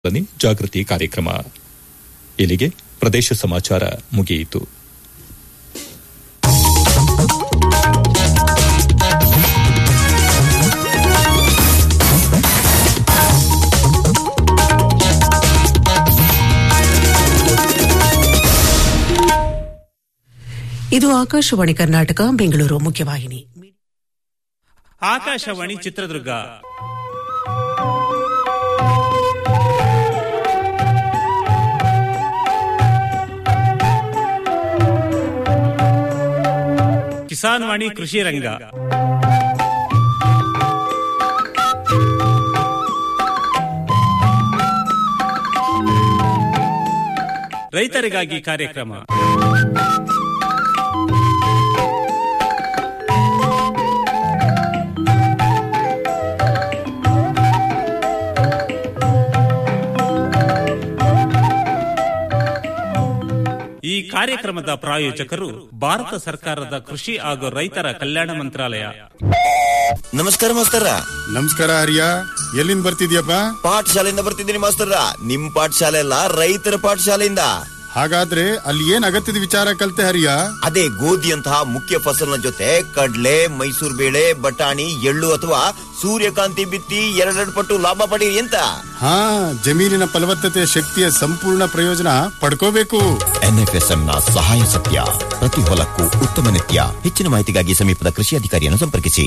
ಪಾಲನೆ ಜಾಗೃತಿ ಕಾರ್ಯಕ್ರಮ ಇಲ್ಲಿಗೆ ಪ್ರದೇಶ ಸಮಾಚಾರ ಮುಗಿಯಿತು ಇದು ಆಕಾಶವಾಣಿ ಕರ್ನಾಟಕ ಬೆಂಗಳೂರು ಮುಖ್ಯವಾಹಿನಿ ಆಕಾಶವಾಣಿ ಚಿತ್ರದುರ್ಗ ಕಿಸಾನ್ ವಾಣಿ ಕೃಷಿ ರಂಗ ರೈತರಿಗಾಗಿ ಕಾರ್ಯಕ್ರಮ ಈ ಕಾರ್ಯಕ್ರಮದ ಪ್ರಾಯೋಜಕರು ಭಾರತ ಸರ್ಕಾರದ ಕೃಷಿ ಹಾಗೂ ರೈತರ ಕಲ್ಯಾಣ ಮಂತ್ರಾಲಯ ನಮಸ್ಕಾರ ಮಾಸ್ತರ ನಮಸ್ಕಾರ ಹರಿಯ ಎಲ್ಲಿಂದ ಬರ್ತಿದ್ಯಪ್ಪ ಪಾಠಶಾಲೆಯಿಂದ ಬರ್ತಿದ್ದೀನಿ ಮಾಸ್ತರ ನಿಮ್ ಪಾಠಶಾಲೆ ಅಲ್ಲ ರೈತರ ಪಾಠಶಾಲೆಯಿಂದ ಹಾಗಾದ್ರೆ ಅಲ್ಲಿ ಏನ್ ಅಗತ್ಯದ ವಿಚಾರ ಕಲ್ತೆ ಹರಿಯ ಅದೇ ಗೋಧಿಯಂತಹ ಮುಖ್ಯ ಫಸಲಿನ ಜೊತೆ ಕಡ್ಲೆ ಮೈಸೂರು ಬೇಳೆ ಬಟಾಣಿ ಎಳ್ಳು ಅಥವಾ ಸೂರ್ಯಕಾಂತಿ ಬಿತ್ತಿ ಎರಡೆರಡು ಪಟ್ಟು ಲಾಭ ಪಡೀರಿ ಅಂತ ಹಾ ಜಮೀನಿನ ಫಲವತ್ತತೆ ಶಕ್ತಿಯ ಸಂಪೂರ್ಣ ಪ್ರಯೋಜನ ಪಡ್ಕೋಬೇಕು ಎನ್ಎಫ್ಎಸ್ಎಂ ನ ಸಹಾಯ ಸತ್ಯ ಪ್ರತಿ ಹೊಲಕ್ಕೂ ಉತ್ತಮ ನಿತ್ಯ ಹೆಚ್ಚಿನ ಮಾಹಿತಿಗಾಗಿ ಸಮೀಪದ ಕೃಷಿ ಅಧಿಕಾರಿಯನ್ನು ಸಂಪರ್ಕಿಸಿ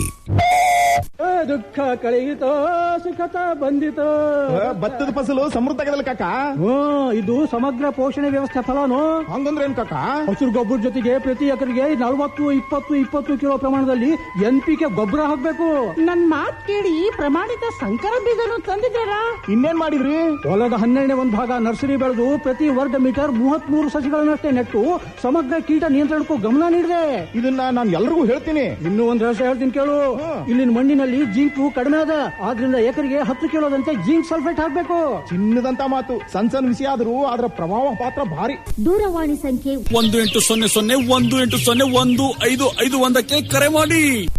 ದುಃಖ ಕಳೆಯಿತೋ ಸುಖತ ಬಂದಿತೋ ಭತ್ತದ ಫಸಲು ಸಮೃದ್ಧ ಆಗದಲ್ಲ ಕಾಕ ಹ್ಞೂ ಇದು ಸಮಗ್ರ ಪೋಷಣೆ ವ್ಯವಸ್ಥೆ ಫಲನು ಹಂಗಂದ್ರೆ ಏನ್ ಕಾಕ ಹಸಿರು ಗೊಬ್ಬರ ಜೊತೆಗೆ ಪ್ರತಿ ಎಕರೆಗೆ ನಲವತ್ತು ಇಪ್ಪತ್ತು ಇಪ್ಪತ್ತು ಕಿಲೋ ಪ್ರಮಾಣದಲ್ಲಿ ಎನ್ ಪಿ ಕೆ ಗೊಬ್ಬರ ಹಾಕ್ಬೇಕು ನನ್ ಮಾತ್ ಕೇಳಿ ಪ್ರಮಾಣಿತ ಸಂಕರ ಬೀಜನು ತಂದಿದ್ದೀರಾ ಇನ್ನೇನ್ ಮಾಡಿದ್ರಿ ಹೊಲದ ಹನ್ನೆರಡನೇ ಒಂದು ಭಾಗ ನರ್ಸರಿ ಬೆಳೆದು ಪ್ರತಿ ವರ್ಗ ಮೀಟರ್ ಮೂವತ್ತ್ ಮೂರು ಸಸಿಗಳನ್ನಷ್ಟೇ ನೆಟ್ಟು ಸಮಗ್ರ ಕೀಟ ನಿಯಂತ್ರಣಕ್ಕೂ ಗಮನ ನೀಡಿದೆ ಇದನ್ನ ನಾನು ಎಲ್ರಿಗೂ ಹೇಳ್ತೀನಿ ಇನ್ನೂ ಒಂದ್ ರಹಸ್ಯ ಹೇಳ್ತೀನಿ ಕೇಳು ಇಲ್ಲಿನ ಮಣ್ಣಿನಲ್ಲಿ ಜಿಂಕು ಕಡಿಮೆ ಅದ ಆದ್ರಿಂದ ಎಕರೆಗೆ ಹತ್ತು ಕಿಲೋದಂತೆ ಜಿಂಕ್ ಸಲ್ಫೇಟ್ ಹಾಕ್ಬೇಕು ಚಿನ್ನದಂತ ಮಾತು ಸಣ್ಣ ಸಣ್ಣ ವಿಷಯ ಆದ್ರೂ ಅದರ ಪ್ರಭಾವ ಪಾತ್ರ ಭಾರಿ ದೂರವಾಣಿ ಸಂಖ್ಯೆ ಒಂದು ಎಂಟು ಸೊನ್ನೆ ಸೊನ್ನೆ ಒಂದು ಎಂಟು ಸೊನ್ನೆ ಒಂದು ಐದು ಐದು ಒಂದಕ್ಕೆ ಕರೆ ಮಾಡಿ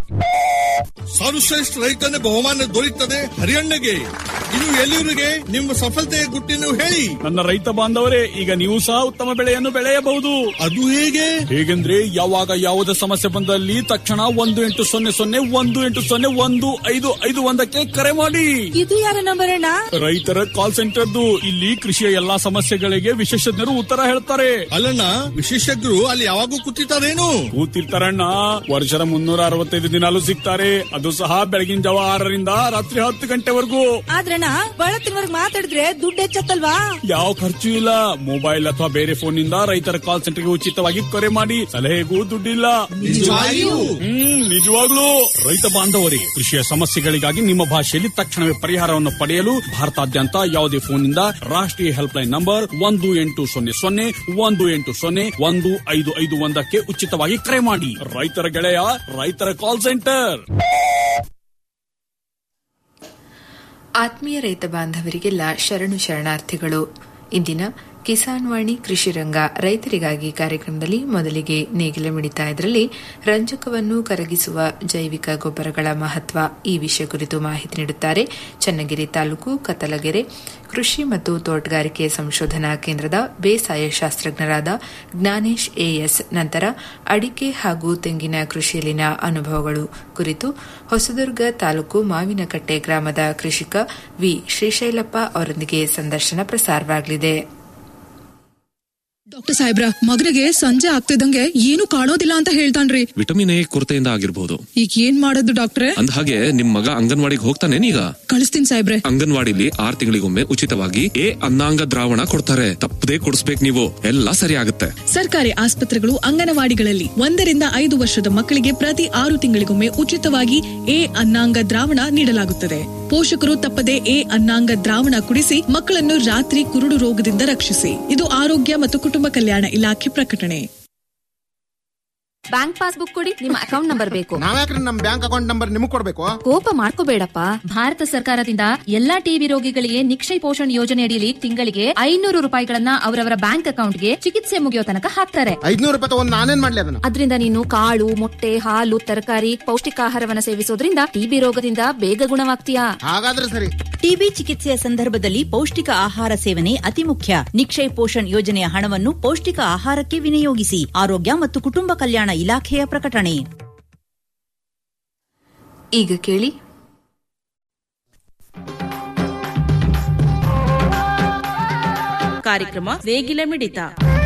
ಸರ್ವಶ್ರೇಷ್ಠ ರೈತನ ಬಹುಮಾನ ದೊರೆಯುತ್ತದೆ ಹರಿಯಣ್ಣಗೆ ಇದು ಎಲ್ಲಿವರಿಗೆ ನಿಮ್ಮ ಸಫಲತೆಯ ಗುಟ್ಟಿನ ಹೇಳಿ ನನ್ನ ರೈತ ಬಾಂಧವರೇ ಈಗ ನೀವು ಸಹ ಉತ್ತಮ ಬೆಳೆಯನ್ನು ಬೆಳೆಯಬಹುದು ಅದು ಹೇಗೆ ಹೇಗೆಂದ್ರೆ ಯಾವಾಗ ಯಾವುದೇ ಸಮಸ್ಯೆ ಬಂದಲ್ಲಿ ತಕ್ಷಣ ಒಂದು ಎಂಟು ಸೊನ್ನೆ ಸೊನ್ನೆ ಒಂದು ಎಂಟು ಸೊನ್ನೆ ಒಂದು ಐದು ಐದು ಒಂದಕ್ಕೆ ಕರೆ ಮಾಡಿ ಇದು ಯಾರ ನಂಬರ್ ಅಣ್ಣ ರೈತರ ಕಾಲ್ ಸೆಂಟರ್ದು ಇಲ್ಲಿ ಕೃಷಿಯ ಎಲ್ಲಾ ಸಮಸ್ಯೆಗಳಿಗೆ ವಿಶೇಷಜ್ಞರು ಉತ್ತರ ಹೇಳ್ತಾರೆ ಅಲ್ಲಣ್ಣ ವಿಶೇಷಜ್ಞರು ಅಲ್ಲಿ ಯಾವಾಗೂ ಕೂತಿರ್ತಾರೇನು ಕೂತಿರ್ತಾರಣ್ಣ ವರ್ಷದ ಮುನ್ನೂರ ಅರವತ್ತೈದು ದಿನಾಲು ಸಿಗ್ತಾರೆ ಅದು ಸಹ ಬೆಳಗಿನ ಜಾವ ಆರರಿಂದ ರಾತ್ರಿ ಹತ್ತು ಗಂಟೆವರೆಗೂ ಆದ್ರಣ್ಣ ಬಳತ್ತಿನವರೆಗೆ ಮಾತಾಡಿದ್ರೆ ದುಡ್ಡು ಹೆಚ್ಚತ್ತಲ್ವಾ ಯಾವ ಖರ್ಚು ಇಲ್ಲ ಮೊಬೈಲ್ ಅಥವಾ ಬೇರೆ ಫೋನ್ ನಿಂದ ರೈತರ ಕಾಲ್ ಸೆಂಟರ್ಗೆ ಉಚಿತವಾಗಿ ಕರೆ ಮಾಡಿ ಸಲಹೆಗೂ ದುಡ್ಡಿಲ್ಲ ಹ್ಮ್ ನಿಜವಾಗ್ಲೂ ರೈತ ಬಾಂಧವರೇ ಕೃಷಿಯ ಸಮಸ್ಯೆಗಳಿಗಾಗಿ ನಿಮ್ಮ ಭಾಷೆಯಲ್ಲಿ ತಕ್ಷಣವೇ ಪರಿಹಾರವನ್ನು ಪಡೆಯಲು ಭಾರತಾದ್ಯಂತ ಯಾವುದೇ ಫೋನ್ನಿಂದ ರಾಷ್ಟ್ರೀಯ ಹೆಲ್ಪ್ ಲೈನ್ ನಂಬರ್ ಒಂದು ಎಂಟು ಸೊನ್ನೆ ಸೊನ್ನೆ ಒಂದು ಎಂಟು ಸೊನ್ನೆ ಒಂದು ಐದು ಐದು ಒಂದಕ್ಕೆ ಉಚಿತವಾಗಿ ಕರೆ ಮಾಡಿ ರೈತರ ಗೆಳೆಯ ರೈತರ ಕಾಲ್ ಸೆಂಟರ್ ಆತ್ಮೀಯ ರೈತ ಬಾಂಧವರಿಗೆಲ್ಲ ಶರಣು ಶರಣಾರ್ಥಿಗಳು ಇಂದಿನ ಕಿಸಾನ್ ವಾಣಿ ಕೃಷಿ ರಂಗ ರೈತರಿಗಾಗಿ ಕಾರ್ಯಕ್ರಮದಲ್ಲಿ ಮೊದಲಿಗೆ ನೇಗಿಲ ಮಿಡಿತಾ ಇದರಲ್ಲಿ ರಂಜಕವನ್ನು ಕರಗಿಸುವ ಜೈವಿಕ ಗೊಬ್ಬರಗಳ ಮಹತ್ವ ಈ ವಿಷಯ ಕುರಿತು ಮಾಹಿತಿ ನೀಡುತ್ತಾರೆ ಚನ್ನಗಿರಿ ತಾಲೂಕು ಕತ್ತಲಗೆರೆ ಕೃಷಿ ಮತ್ತು ತೋಟಗಾರಿಕೆ ಸಂಶೋಧನಾ ಕೇಂದ್ರದ ಬೇಸಾಯ ಶಾಸ್ತ್ರಜ್ಞರಾದ ಜ್ಞಾನೇಶ್ ಎಎಸ್ ನಂತರ ಅಡಿಕೆ ಹಾಗೂ ತೆಂಗಿನ ಕೃಷಿಯಲ್ಲಿನ ಅನುಭವಗಳು ಕುರಿತು ಹೊಸದುರ್ಗ ತಾಲೂಕು ಮಾವಿನಕಟ್ಟೆ ಗ್ರಾಮದ ಕೃಷಿಕ ವಿ ಶ್ರೀಶೈಲಪ್ಪ ಅವರೊಂದಿಗೆ ಸಂದರ್ಶನ ಪ್ರಸಾರವಾಗಲಿದೆ ಡಾಕ್ಟರ್ ಸಾಹೇಬ್ರ ಮಗನಿಗೆ ಸಂಜೆ ಆಗ್ತಿದ್ದಂಗೆ ಏನು ಕಾಣೋದಿಲ್ಲ ಅಂತ ಹೇಳ್ತಾನ್ರಿ ವಿಟಮಿನ್ ಎ ಕೊರತೆಯಿಂದ ಆಗಿರ್ಬೋದು ಈಗ ಏನ್ ಮಾಡೋದು ಡಾಕ್ಟ್ರೆ ಅಂದ ಹಾಗೆ ನಿಮ್ ಮಗ ಅಂಗನವಾಡಿಗೆ ಹೋಗ್ತಾನೇನೀಗ ಕಳಿಸ್ತೀನಿ ಸಾಹೇಬ್ರೆ ಅಂಗನವಾಡಿಲಿ ಆರ್ ತಿಂಗಳಿಗೊಮ್ಮೆ ಉಚಿತವಾಗಿ ಎ ಅನ್ನಾಂಗ ದ್ರಾವಣ ಕೊಡ್ತಾರೆ ತಪ್ಪದೇ ಕೊಡಿಸ್ಬೇಕು ನೀವು ಎಲ್ಲ ಸರಿ ಆಗುತ್ತೆ ಸರ್ಕಾರಿ ಆಸ್ಪತ್ರೆಗಳು ಅಂಗನವಾಡಿಗಳಲ್ಲಿ ಒಂದರಿಂದ ಐದು ವರ್ಷದ ಮಕ್ಕಳಿಗೆ ಪ್ರತಿ ಆರು ತಿಂಗಳಿಗೊಮ್ಮೆ ಉಚಿತವಾಗಿ ಎ ಅನ್ನಾಂಗ ದ್ರಾವಣ ನೀಡಲಾಗುತ್ತದೆ ಪೋಷಕರು ತಪ್ಪದೆ ಎ ಅನ್ನಾಂಗ ದ್ರಾವಣ ಕುಡಿಸಿ ಮಕ್ಕಳನ್ನು ರಾತ್ರಿ ಕುರುಡು ರೋಗದಿಂದ ರಕ್ಷಿಸಿ ಇದು ಆರೋಗ್ಯ ಮತ್ತು ಕುಟುಂಬ ಕಲ್ಯಾಣ ಇಲಾಖೆ ಪ್ರಕಟಣೆ ಬ್ಯಾಂಕ್ ಪಾಸ್ಬುಕ್ ಕೊಡಿ ನಿಮ್ಮ ಅಕೌಂಟ್ ನಂಬರ್ ಬೇಕು ನಾವ್ಯಾಕ್ರಿ ನಮ್ ಬ್ಯಾಂಕ್ ಅಕೌಂಟ್ ನಂಬರ್ ನಿಮಗ್ ಕೊಡ್ಬೇಕು ಕೋಪ ಮಾಡ್ಕೋಬೇಡಪ್ಪ ಭಾರತ ಸರ್ಕಾರದಿಂದ ಎಲ್ಲಾ ಟಿಬಿ ರೋಗಿಗಳಿಗೆ ನಿಕ್ಷಯ ಪೋಷಣ್ ಯೋಜನೆ ಅಡಿಯಲ್ಲಿ ತಿಂಗಳಿಗೆ ಐನೂರು ರೂಪಾಯಿಗಳನ್ನ ಅವರವರ ಬ್ಯಾಂಕ್ ಅಕೌಂಟ್ಗೆ ಚಿಕಿತ್ಸೆ ಮುಗಿಯೋ ತನಕ ಹಾಕ್ತಾರೆ ಐದ್ನೂರು ರೂಪಾಯಿ ತಗೊಂಡ್ ನಾನೇನ್ ಮಾಡ್ಲಿ ಅದನ್ನ ಅದ್ರಿಂದ ನೀನು ಕಾಳು ಮೊಟ್ಟೆ ಹಾಲು ತರಕಾರಿ ಪೌಷ್ಟಿಕಾಹಾರವನ್ನ ಸೇವಿಸೋದ್ರಿಂದ ಟಿಬಿ ರೋಗದಿಂದ ಬೇಗ ಗುಣವಾಗ್ತೀಯಾ ಹಾಗಾದ್ರೆ ಸರಿ ಟಿಬಿ ಚಿಕಿತ್ಸೆಯ ಸಂದರ್ಭದಲ್ಲಿ ಪೌಷ್ಟಿಕ ಆಹಾರ ಸೇವನೆ ಅತಿ ಮುಖ್ಯ ನಿಕ್ಷಯ್ ಪೋಷಣ್ ಯೋಜನೆಯ ಹಣವನ್ನು ಪೌಷ್ಟಿಕ ಆಹಾರಕ್ಕೆ ವಿನಿಯೋಗಿಸಿ ಆರೋಗ್ಯ ಮತ್ತು ಕುಟುಂಬ ಕಲ್ಯಾಣ ಇಲಾಖೆಯ ಪ್ರಕಟಣೆ ಈಗ ಕೇಳಿ ಕಾರ್ಯಕ್ರಮ ನೇಗಿಲ ಮಿಡಿತ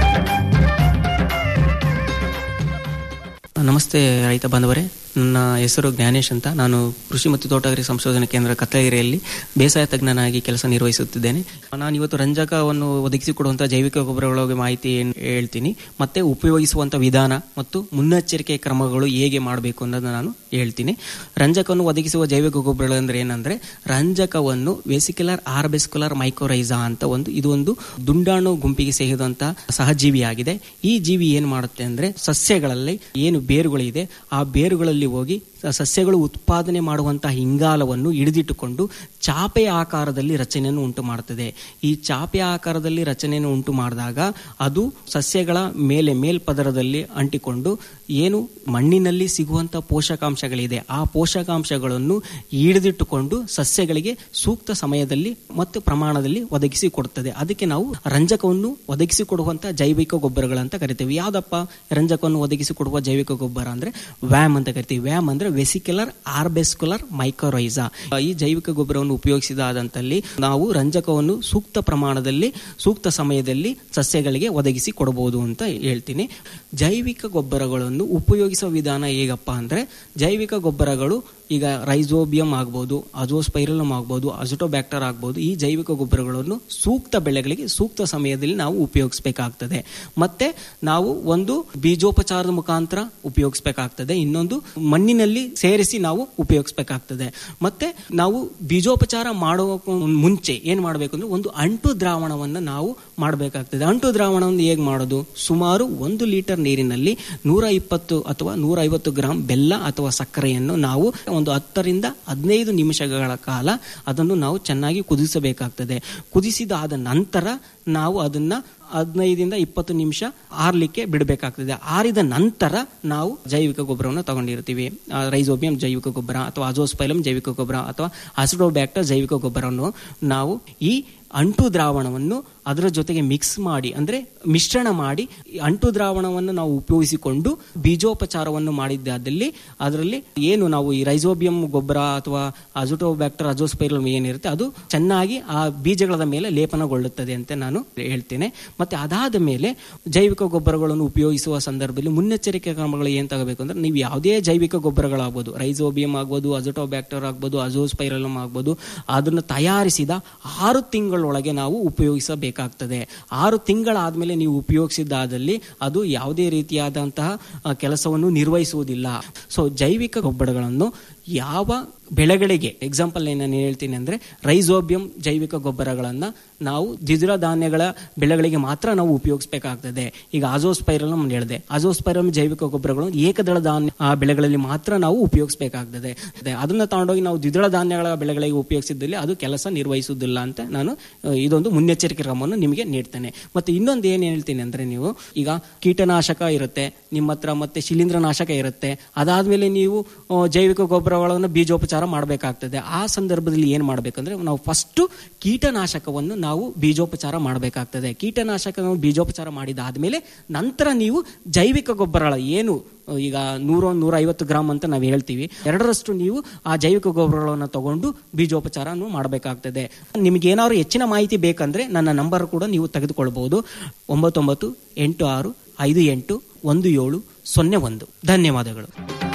ನಮಸ್ತೆ ರೈತ ಬಾಂಧವರೇ ನನ್ನ ಹೆಸರು ಜ್ಞಾನೇಶ್ ಅಂತ ನಾನು ಕೃಷಿ ಮತ್ತು ತೋಟಗಾರಿಕೆ ಸಂಶೋಧನಾ ಕೇಂದ್ರ ಕತ್ತಲಗಿರಿಯಲ್ಲಿ ಬೇಸಾಯ ತಜ್ಞನಾಗಿ ಕೆಲಸ ನಿರ್ವಹಿಸುತ್ತಿದ್ದೇನೆ ನಾನು ಇವತ್ತು ರಂಜಕವನ್ನು ಒದಗಿಸಿಕೊಡುವಂತಹ ಜೈವಿಕ ಗೊಬ್ಬರಗಳ ಬಗ್ಗೆ ಮಾಹಿತಿ ಏನ್- ಹೇಳ್ತೀನಿ ಮತ್ತೆ ಉಪಯೋಗಿಸುವಂತ ವಿಧಾನ ಮತ್ತು ಮುನ್ನೆಚ್ಚರಿಕೆ ಕ್ರಮಗಳು ಹೇಗೆ ಮಾಡಬೇಕು ಅನ್ನೋದನ್ನ ನಾನು ಹೇಳ್ತೀನಿ ರಂಜಕವನ್ನು ಒದಗಿಸುವ ಜೈವಿಕ ಗೊಬ್ಬರಗಳು ಅಂದ್ರೆ ಏನಂದ್ರೆ ರಂಜಕವನ್ನು ವೆಸಿಕ್ಯುಲರ್ ಆರ್ಬೆಸ್ಕ್ಯುಲರ್ ಮೈಕ್ರೋರೈಸಾ ಅಂತ ಒಂದು ಇದು ಒಂದು ದುಂಡಾಣು ಗುಂಪಿಗೆ ಸೇರಿದಂತಹ ಸಹಜೀವಿಯಾಗಿದೆ ಈ ಜೀವಿ ಏನ್ ಮಾಡುತ್ತೆ ಅಂದ್ರೆ ಸಸ್ಯಗಳಲ್ಲಿ ಏನು ಬೇರುಗಳಿದೆ ಆ ಬೇರುಗಳಲ್ಲಿ ಹೋಗಿ ಸ- ಸಸ್ಯಗಳು ಉತ್ಪಾದನೆ ಮಾಡುವಂತಹ ಇಂಗಾಲವನ್ನು ಹಿಡಿದಿಟ್ಟುಕೊಂಡು ಚಾಪೆಯ ಆಕಾರದಲ್ಲಿ ರಚನೆಯನ್ನು ಉಂಟು ಮಾಡುತ್ತದೆ ಈ ಚಾಪೆಯ ಆಕಾರದಲ್ಲಿ ರಚನೆಯನ್ನು ಉಂಟು ಮಾಡಿದಾಗ ಅದು ಸಸ್ಯಗಳ ಮೇಲೆ ಮೇಲ್ಪದರದಲ್ಲಿ ಅಂಟಿಕೊಂಡು ಏನು ಮಣ್ಣಿನಲ್ಲಿ ಸಿಗುವಂತ ಪೋಷಕಾಂಶಗಳಿದೆ ಆ ಪೋಷಕಾಂಶಗಳನ್ನು ಹಿಡಿದಿಟ್ಟುಕೊಂಡು ಸಸ್ಯಗಳಿಗೆ ಸೂಕ್ತ ಸಮಯದಲ್ಲಿ ಮತ್ತು ಪ್ರಮಾಣದಲ್ಲಿ ಒದಗಿಸಿ ಕೊಡುತ್ತದೆ ಅದಕ್ಕೆ ನಾವು ರಂಜಕವನ್ನು ಒದಗಿಸಿ ಕೊಡುವಂತ ಜೈವಿಕ ಗೊಬ್ಬರಗಳಂತ ಕರಿತೀವಿ ಯಾವ್ದಪ್ಪ ರಂಜಕವನ್ನು ಒದಗಿಸಿ ಕೊಡುವ ಜೈವಿಕ ಗೊಬ್ಬರ ಅಂದ್ರೆ ವ್ಯಾಮ್ ಅಂತ ಕರಿತೀವಿ ವ್ಯಾಮ್ ಅಂದ್ರೆ ವೆಸಿಕ್ಯುಲರ್ ಆರ್ಬೆಸ್ಕ್ಯುಲರ್ ಮೈಕ್ರೋರೈಸಾ ಈ ಜೈವಿಕ ಗೊಬ್ಬರವನ್ನು ಉಪಯೋಗಿಸಿದಾದಂತಲ್ಲಿ ನಾವು ರಂಜಕವನ್ನು ಸೂಕ್ತ ಪ್ರಮಾಣದಲ್ಲಿ ಸೂಕ್ತ ಸಮಯದಲ್ಲಿ ಸಸ್ಯಗಳಿಗೆ ಒದಗಿಸಿ ಕೊಡಬಹುದು ಅಂತ ಹೇಳ್ತೀನಿ ಜೈವಿಕ ಗೊಬ್ಬರಗಳನ್ನು ಉಪಯೋಗಿಸುವ ವಿಧಾನ ಹೇಗಪ್ಪ ಅಂದ್ರೆ ಜೈವಿಕ ಗೊಬ್ಬರಗಳು ಈಗ ರೈಸೋಬಿಯಂ ಆಗ್ಬೋದು ಅಜೋಸ್ಪೈರಲಮ್ ಆಗ್ಬೋದು ಅಜೋಟೋಬ್ಯಾಕ್ಟರ್ ಆಗ್ಬೋದು ಈ ಜೈವಿಕ ಗೊಬ್ಬರಗಳನ್ನು ಸೂಕ್ತ ಬೆಳೆಗಳಿಗೆ ಸೂಕ್ತ ಸಮಯದಲ್ಲಿ ನಾವು ಉಪಯೋಗಿಸಬೇಕಾಗ್ತದೆ ಮತ್ತೆ ನಾವು ಒಂದು ಬೀಜೋಪಚಾರದ ಮುಖಾಂತರ ಉಪಯೋಗಿಸಬೇಕಾಗ್ತದೆ ಇನ್ನೊಂದು ಮಣ್ಣಿನಲ್ಲಿ ಸೇರಿಸಿ ನಾವು ಉಪಯೋಗಿಸಬೇಕಾಗ್ತದೆ ಮತ್ತೆ ನಾವು ಬೀಜೋಪಚಾರ ಮಾಡುವ ಮುಂಚೆ ಏನ್ ಮಾಡಬೇಕು ಅಂದ್ರೆ ಒಂದು ಅಂಟು ದ್ರಾವಣವನ್ನು ನಾವು ಮಾಡಬೇಕಾಗ್ತದೆ ಅಂಟು ದ್ರಾವಣವನ್ನು ಹೇಗೆ ಮಾಡೋದು ಸುಮಾರು ಒಂದು ಲೀಟರ್ ನೀರಿನಲ್ಲಿ ನೂರ ಇಪ್ಪತ್ತು ಅಥವಾ ನೂರ ಐವತ್ತು ಗ್ರಾಂ ಬೆಲ್ಲ ಅಥವಾ ಸಕ್ಕರೆಯನ್ನು ನಾವು ಒಂದು ಹತ್ತರಿಂದ ಹದಿನೈದು ನಿಮಿಷಗಳ ಕಾಲ ಅದನ್ನು ನಾವು ಚೆನ್ನಾಗಿ ಕುದಿಸಬೇಕಾಗ್ತದೆ ಕುದಿಸಿದಾದ ನಂತರ ನಾವು ಅದನ್ನ ಹದಿನೈದಿಂದ ಇಪ್ಪತ್ತು ನಿಮಿಷ ಆರ್ಲಿಕ್ಕೆ ಬಿಡಬೇಕಾಗ್ತದೆ ಆರಿದ ನಂತರ ನಾವು ಜೈವಿಕ ಗೊಬ್ಬರವನ್ನು ತಗೊಂಡಿರ್ತೀವಿ ಆ, ರೈಸೋಬಿಯಂ ಜೈವಿಕ ಗೊಬ್ಬರ ಅಥವಾ ಅಜೋಸ್ಪೈಲಮ್ ಜೈವಿಕ ಗೊಬ್ಬರ ಅಥವಾ ಆಸಿಡೋಬ್ಯಾಕ್ಟರ್ ಜೈವಿಕ ಗೊಬ್ಬರವನ್ನು ನಾವು ಈ ಅಂಟು ದ್ರಾವಣವನ್ನು ಅದರ ಜೊತೆಗೆ ಮಿಕ್ಸ್ ಮಾಡಿ ಅಂದ್ರೆ ಮಿಶ್ರಣ ಮಾಡಿ ಈ ಅಂಟು ದ್ರಾವಣವನ್ನು ನಾವು ಉಪಯೋಗಿಸಿಕೊಂಡು ಬೀಜೋಪಚಾರವನ್ನು ಮಾಡಿದ್ದಾದಲ್ಲಿ ಅದರಲ್ಲಿ ಏನು ನಾವು ಈ ರೈಸೋಬಿಯಂ ಗೊಬ್ಬರ ಅಥವಾ ಅಜೋಟೋಬ್ಯಾಕ್ಟರ್ ಅಜೋಸ್ಪೈರಲ್ ಏನಿರುತ್ತೆ ಅದು ಚೆನ್ನಾಗಿ ಆ ಬೀಜಗಳ ಮೇಲೆ ಲೇಪನಗೊಳ್ಳುತ್ತದೆ ಅಂತ ನಾನು ಹೇಳ್ತೇನೆ ಮತ್ತೆ ಅದಾದ ಮೇಲೆ ಜೈವಿಕ ಗೊಬ್ಬರಗಳನ್ನು ಉಪಯೋಗಿಸುವ ಸಂದರ್ಭದಲ್ಲಿ ಮುನ್ನೆಚ್ಚರಿಕೆ ಕ್ರಮಗಳು ಏನ್ ತಗೋಬೇಕು ಅಂದ್ರೆ ನೀವು ಯಾವುದೇ ಜೈವಿಕ ಗೊಬ್ಬರಗಳಾಗ್ಬೋದು ರೈಸೋಬಿಯಂ ಆಗ್ಬೋದು ಅಜೋಟೋಬ್ಯಾಕ್ಟರ್ ಆಗ್ಬೋದು ಅಜೋಸ್ಪೈರಲಮ್ ಆಗ್ಬೋದು ಅದನ್ನು ತಯಾರಿಸಿದ ಆರು ತಿಂಗಳೊಳಗೆ ನಾವು ಉಪಯೋಗಿಸಬೇಕಾಗ್ತದೆ ಆರು ತಿಂಗಳಾದ್ಮೇಲೆ ನೀವು ಉಪಯೋಗಿಸಿದ್ದಾದಲ್ಲಿ ಅದು ಯಾವುದೇ ರೀತಿಯಾದಂತಹ ಆ, ಕೆಲಸವನ್ನು ನಿರ್ವಹಿಸುವುದಿಲ್ಲ ಸೊ ಜೈವಿಕ ಗೊಬ್ಬರಗಳನ್ನು ಯಾವ ಬೆಳೆಗಳಿಗೆ ಎಕ್ಸಾಂಪಲ್ ನಾನು ಹೇಳ್ತೀನಿ ಅಂದ್ರೆ ರೈಸೋಬಿಯಂ ಜೈವಿಕ ಗೊಬ್ಬರಗಳನ್ನ ನಾವು ದ್ವಿದಳ ಧಾನ್ಯಗಳ ಬೆಳೆಗಳಿಗೆ ಮಾತ್ರ ನಾವು ಉಪಯೋಗಿಸಬೇಕಾಗ್ತದೆ ಈಗ ಅಜೋಸ್ಪೈರಲಮ್ ಹೇಳಿದೆ ಅಜೋಸ್ಪೈರಲಮ್ ಜೈವಿಕ ಗೊಬ್ಬರಗಳು ಏಕದಳ ಧಾನ್ಯ ಆ ಬೆಳೆಗಳಲ್ಲಿ ಮಾತ್ರ ನಾವು ಉಪಯೋಗಿಸಬೇಕಾಗ್ತದೆ ಅದೇ, ಅದನ್ನ ತಗೊಂಡೋಗಿ ನಾವು ದ್ವಿದಳ ಧಾನ್ಯಗಳ ಬೆಳೆಗಳಿಗೆ ಉಪಯೋಗಿಸಿದಲ್ಲಿ ಅದು ಕೆಲಸ ನಿರ್ವಹಿಸುವುದಿಲ್ಲ ಅಂತ ನಾನು ಆ, ಇದೊಂದು ಮುನ್ನೆಚ್ಚರಿಕೆ ಕ್ರಮವನ್ನು ನಿಮಗೆ ನೀಡ್ತೇನೆ ಮತ್ತೆ ಇನ್ನೊಂದು ಏನ್ ಹೇಳ್ತೀನಿ ಅಂದ್ರೆ ನೀವು ಈಗ ಕೀಟನಾಶಕ ಇರುತ್ತೆ ನಿಮ್ಮ ಹತ್ರ ಮತ್ತೆ ಶಿಲೀಂಧ್ರನಾಶಕ ಇರುತ್ತೆ ಅದಾದ್ಮೇಲೆ ನೀವು ಆ, ಜೈವಿಕ ಗೊಬ್ಬರಗಳನ್ನು ಬೀಜೋಪಚಾರ ಮಾಡಬೇಕಾಗ್ತದೆ ಆ ಸಂದರ್ಭದಲ್ಲಿ ಏನ್ ಮಾಡ್ಬೇಕಂದ್ರೆ ನಾವು ಫಸ್ಟ್ ಕೀಟನಾಶಕವನ್ನು ನಾವು ಬೀಜೋಪಚಾರ ಮಾಡಬೇಕಾಗ್ತದೆ ಕೀಟನಾಶಕ ಬೀಜೋಪಚಾರ ಮಾಡಿದಾದ್ಮೇಲೆ ನಂತರ ನೀವು ಜೈವಿಕ ಗೊಬ್ಬರಗಳ ಏನು ಈಗ ನೂರ ನೂರ ಐವತ್ತು ಗ್ರಾಮ್ ಅಂತ ನಾವು ಹೇಳ್ತೀವಿ ಎರಡರಷ್ಟು ನೀವು ಆ ಜೈವಿಕ ಗೊಬ್ಬರಗಳನ್ನು ತಗೊಂಡು ಬೀಜೋಪಚಾರ ಮಾಡಬೇಕಾಗ್ತದೆ ನಿಮ್ಗೆ ಏನಾದ್ರು ಹೆಚ್ಚಿನ ಮಾಹಿತಿ ಬೇಕಂದ್ರೆ ನನ್ನ ನಂಬರ್ ಕೂಡ ನೀವು ತೆಗೆದುಕೊಳ್ಬಹುದು ಒಂಬತ್ತೊಂಬತ್ತು ಎಂಟು ಆರು ಐದು ಎಂಟು ಒಂದು ಏಳು ಸೊನ್ನೆ ಒಂದು ಧನ್ಯವಾದಗಳು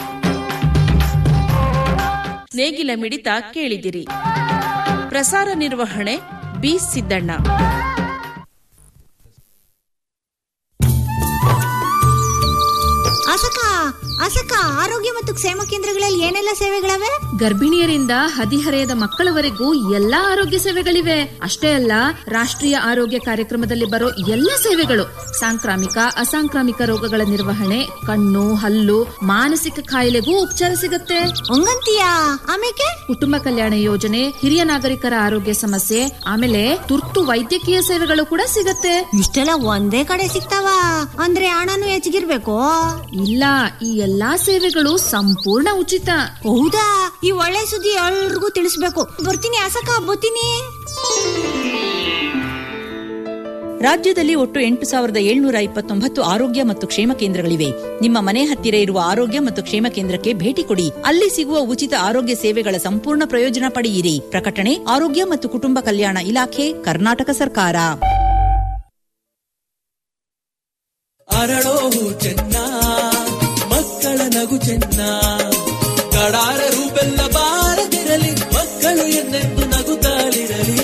ನೇಗಿಲ ಮಿಡಿತ ಕೇಳಿದಿರಿ ಪ್ರಸಾರ ನಿರ್ವಹಣೆ ಬಿ ಸಿದ್ದಣ್ಣ ಅಸಕ ಅಸಕ ಆರೋಗ್ಯ ಮತ್ತು ಕ್ಷೇಮ ಕೇಂದ್ರಗಳಲ್ಲಿ ಏನೆಲ್ಲ ಸೇವೆಗಳವೆ ಗರ್ಭಿಣಿಯರಿಂದ ಹದಿಹರೆಯದ ಮಕ್ಕಳವರೆಗೂ ಎಲ್ಲಾ ಆರೋಗ್ಯ ಸೇವೆಗಳಿವೆ ಅಷ್ಟೇ ಅಲ್ಲ ರಾಷ್ಟ್ರೀಯ ಆರೋಗ್ಯ ಕಾರ್ಯಕ್ರಮದಲ್ಲಿ ಬರೋ ಎಲ್ಲ ಸೇವೆಗಳು ಸಾಂಕ್ರಾಮಿಕ ಅಸಾಂಕ್ರಾಮಿಕ ರೋಗಗಳ ನಿರ್ವಹಣೆ ಕಣ್ಣು ಹಲ್ಲು ಮಾನಸಿಕ ಕಾಯಿಲೆಗೂ ಉಪಚಾರ ಸಿಗುತ್ತೆ ಹಂಗಂತೀಯಾ ಆಮೇಲೆ ಕುಟುಂಬ ಕಲ್ಯಾಣ ಯೋಜನೆ ಹಿರಿಯ ನಾಗರಿಕರ ಆರೋಗ್ಯ ಸಮಸ್ಯೆ ಆಮೇಲೆ ತುರ್ತು ವೈದ್ಯಕೀಯ ಸೇವೆಗಳು ಕೂಡ ಸಿಗತ್ತೆ ಇಷ್ಟೆಲ್ಲ ಒಂದೇ ಕಡೆ ಸಿಗ್ತಾವ ಅಂದ್ರೆ ಹಣನು ಹೆಚ್ಚಿಗಿರ್ಬೇಕು ಇಲ್ಲ ಈ ಎಲ್ಲಾ ಸೇವೆಗಳು ಸಂಪೂರ್ಣ ಉಚಿತ ಹೌದಾ ಈ ಒಳ್ಳೆ ಸುದ್ದಿ ಎಲ್ರಿಗೂ ತಿಳಿಸ್ಬೇಕು ಬರ್ತೀನಿ ಅಸಕ ಬರ್ತೀನಿ ರಾಜ್ಯದಲ್ಲಿ ಒಟ್ಟು ಎಂಟು ಸಾವಿರದ ಏಳ್ನೂರ ಇಪ್ಪತ್ತೊಂಬತ್ತು ಆರೋಗ್ಯ ಮತ್ತು ಕ್ಷೇಮ ಕೇಂದ್ರಗಳಿವೆ ನಿಮ್ಮ ಮನೆ ಹತ್ತಿರ ಇರುವ ಆರೋಗ್ಯ ಮತ್ತು ಕ್ಷೇಮ ಕೇಂದ್ರಕ್ಕೆ ಭೇಟಿ ಕೊಡಿ ಅಲ್ಲಿ ಸಿಗುವ ಉಚಿತ ಆರೋಗ್ಯ ಸೇವೆಗಳ ಸಂಪೂರ್ಣ ಪ್ರಯೋಜನ ಪಡೆಯಿರಿ ಪ್ರಕಟಣೆ ಆರೋಗ್ಯ ಮತ್ತು ಕುಟುಂಬ ಕಲ್ಯಾಣ ಇಲಾಖೆ ಕರ್ನಾಟಕ ಸರ್ಕಾರ ಅರಳೋ ಚೆನ್ನ ಮಕ್ಕಳ ನಗು ಚೆನ್ನ ಕಡಾರ ರೂಪೆಲ್ಲ ಬಾರದಿರಲಿ ಮಕ್ಕಳು ಎಂದೆಂದು ನಗುತ್ತಾಲಿರಲಿ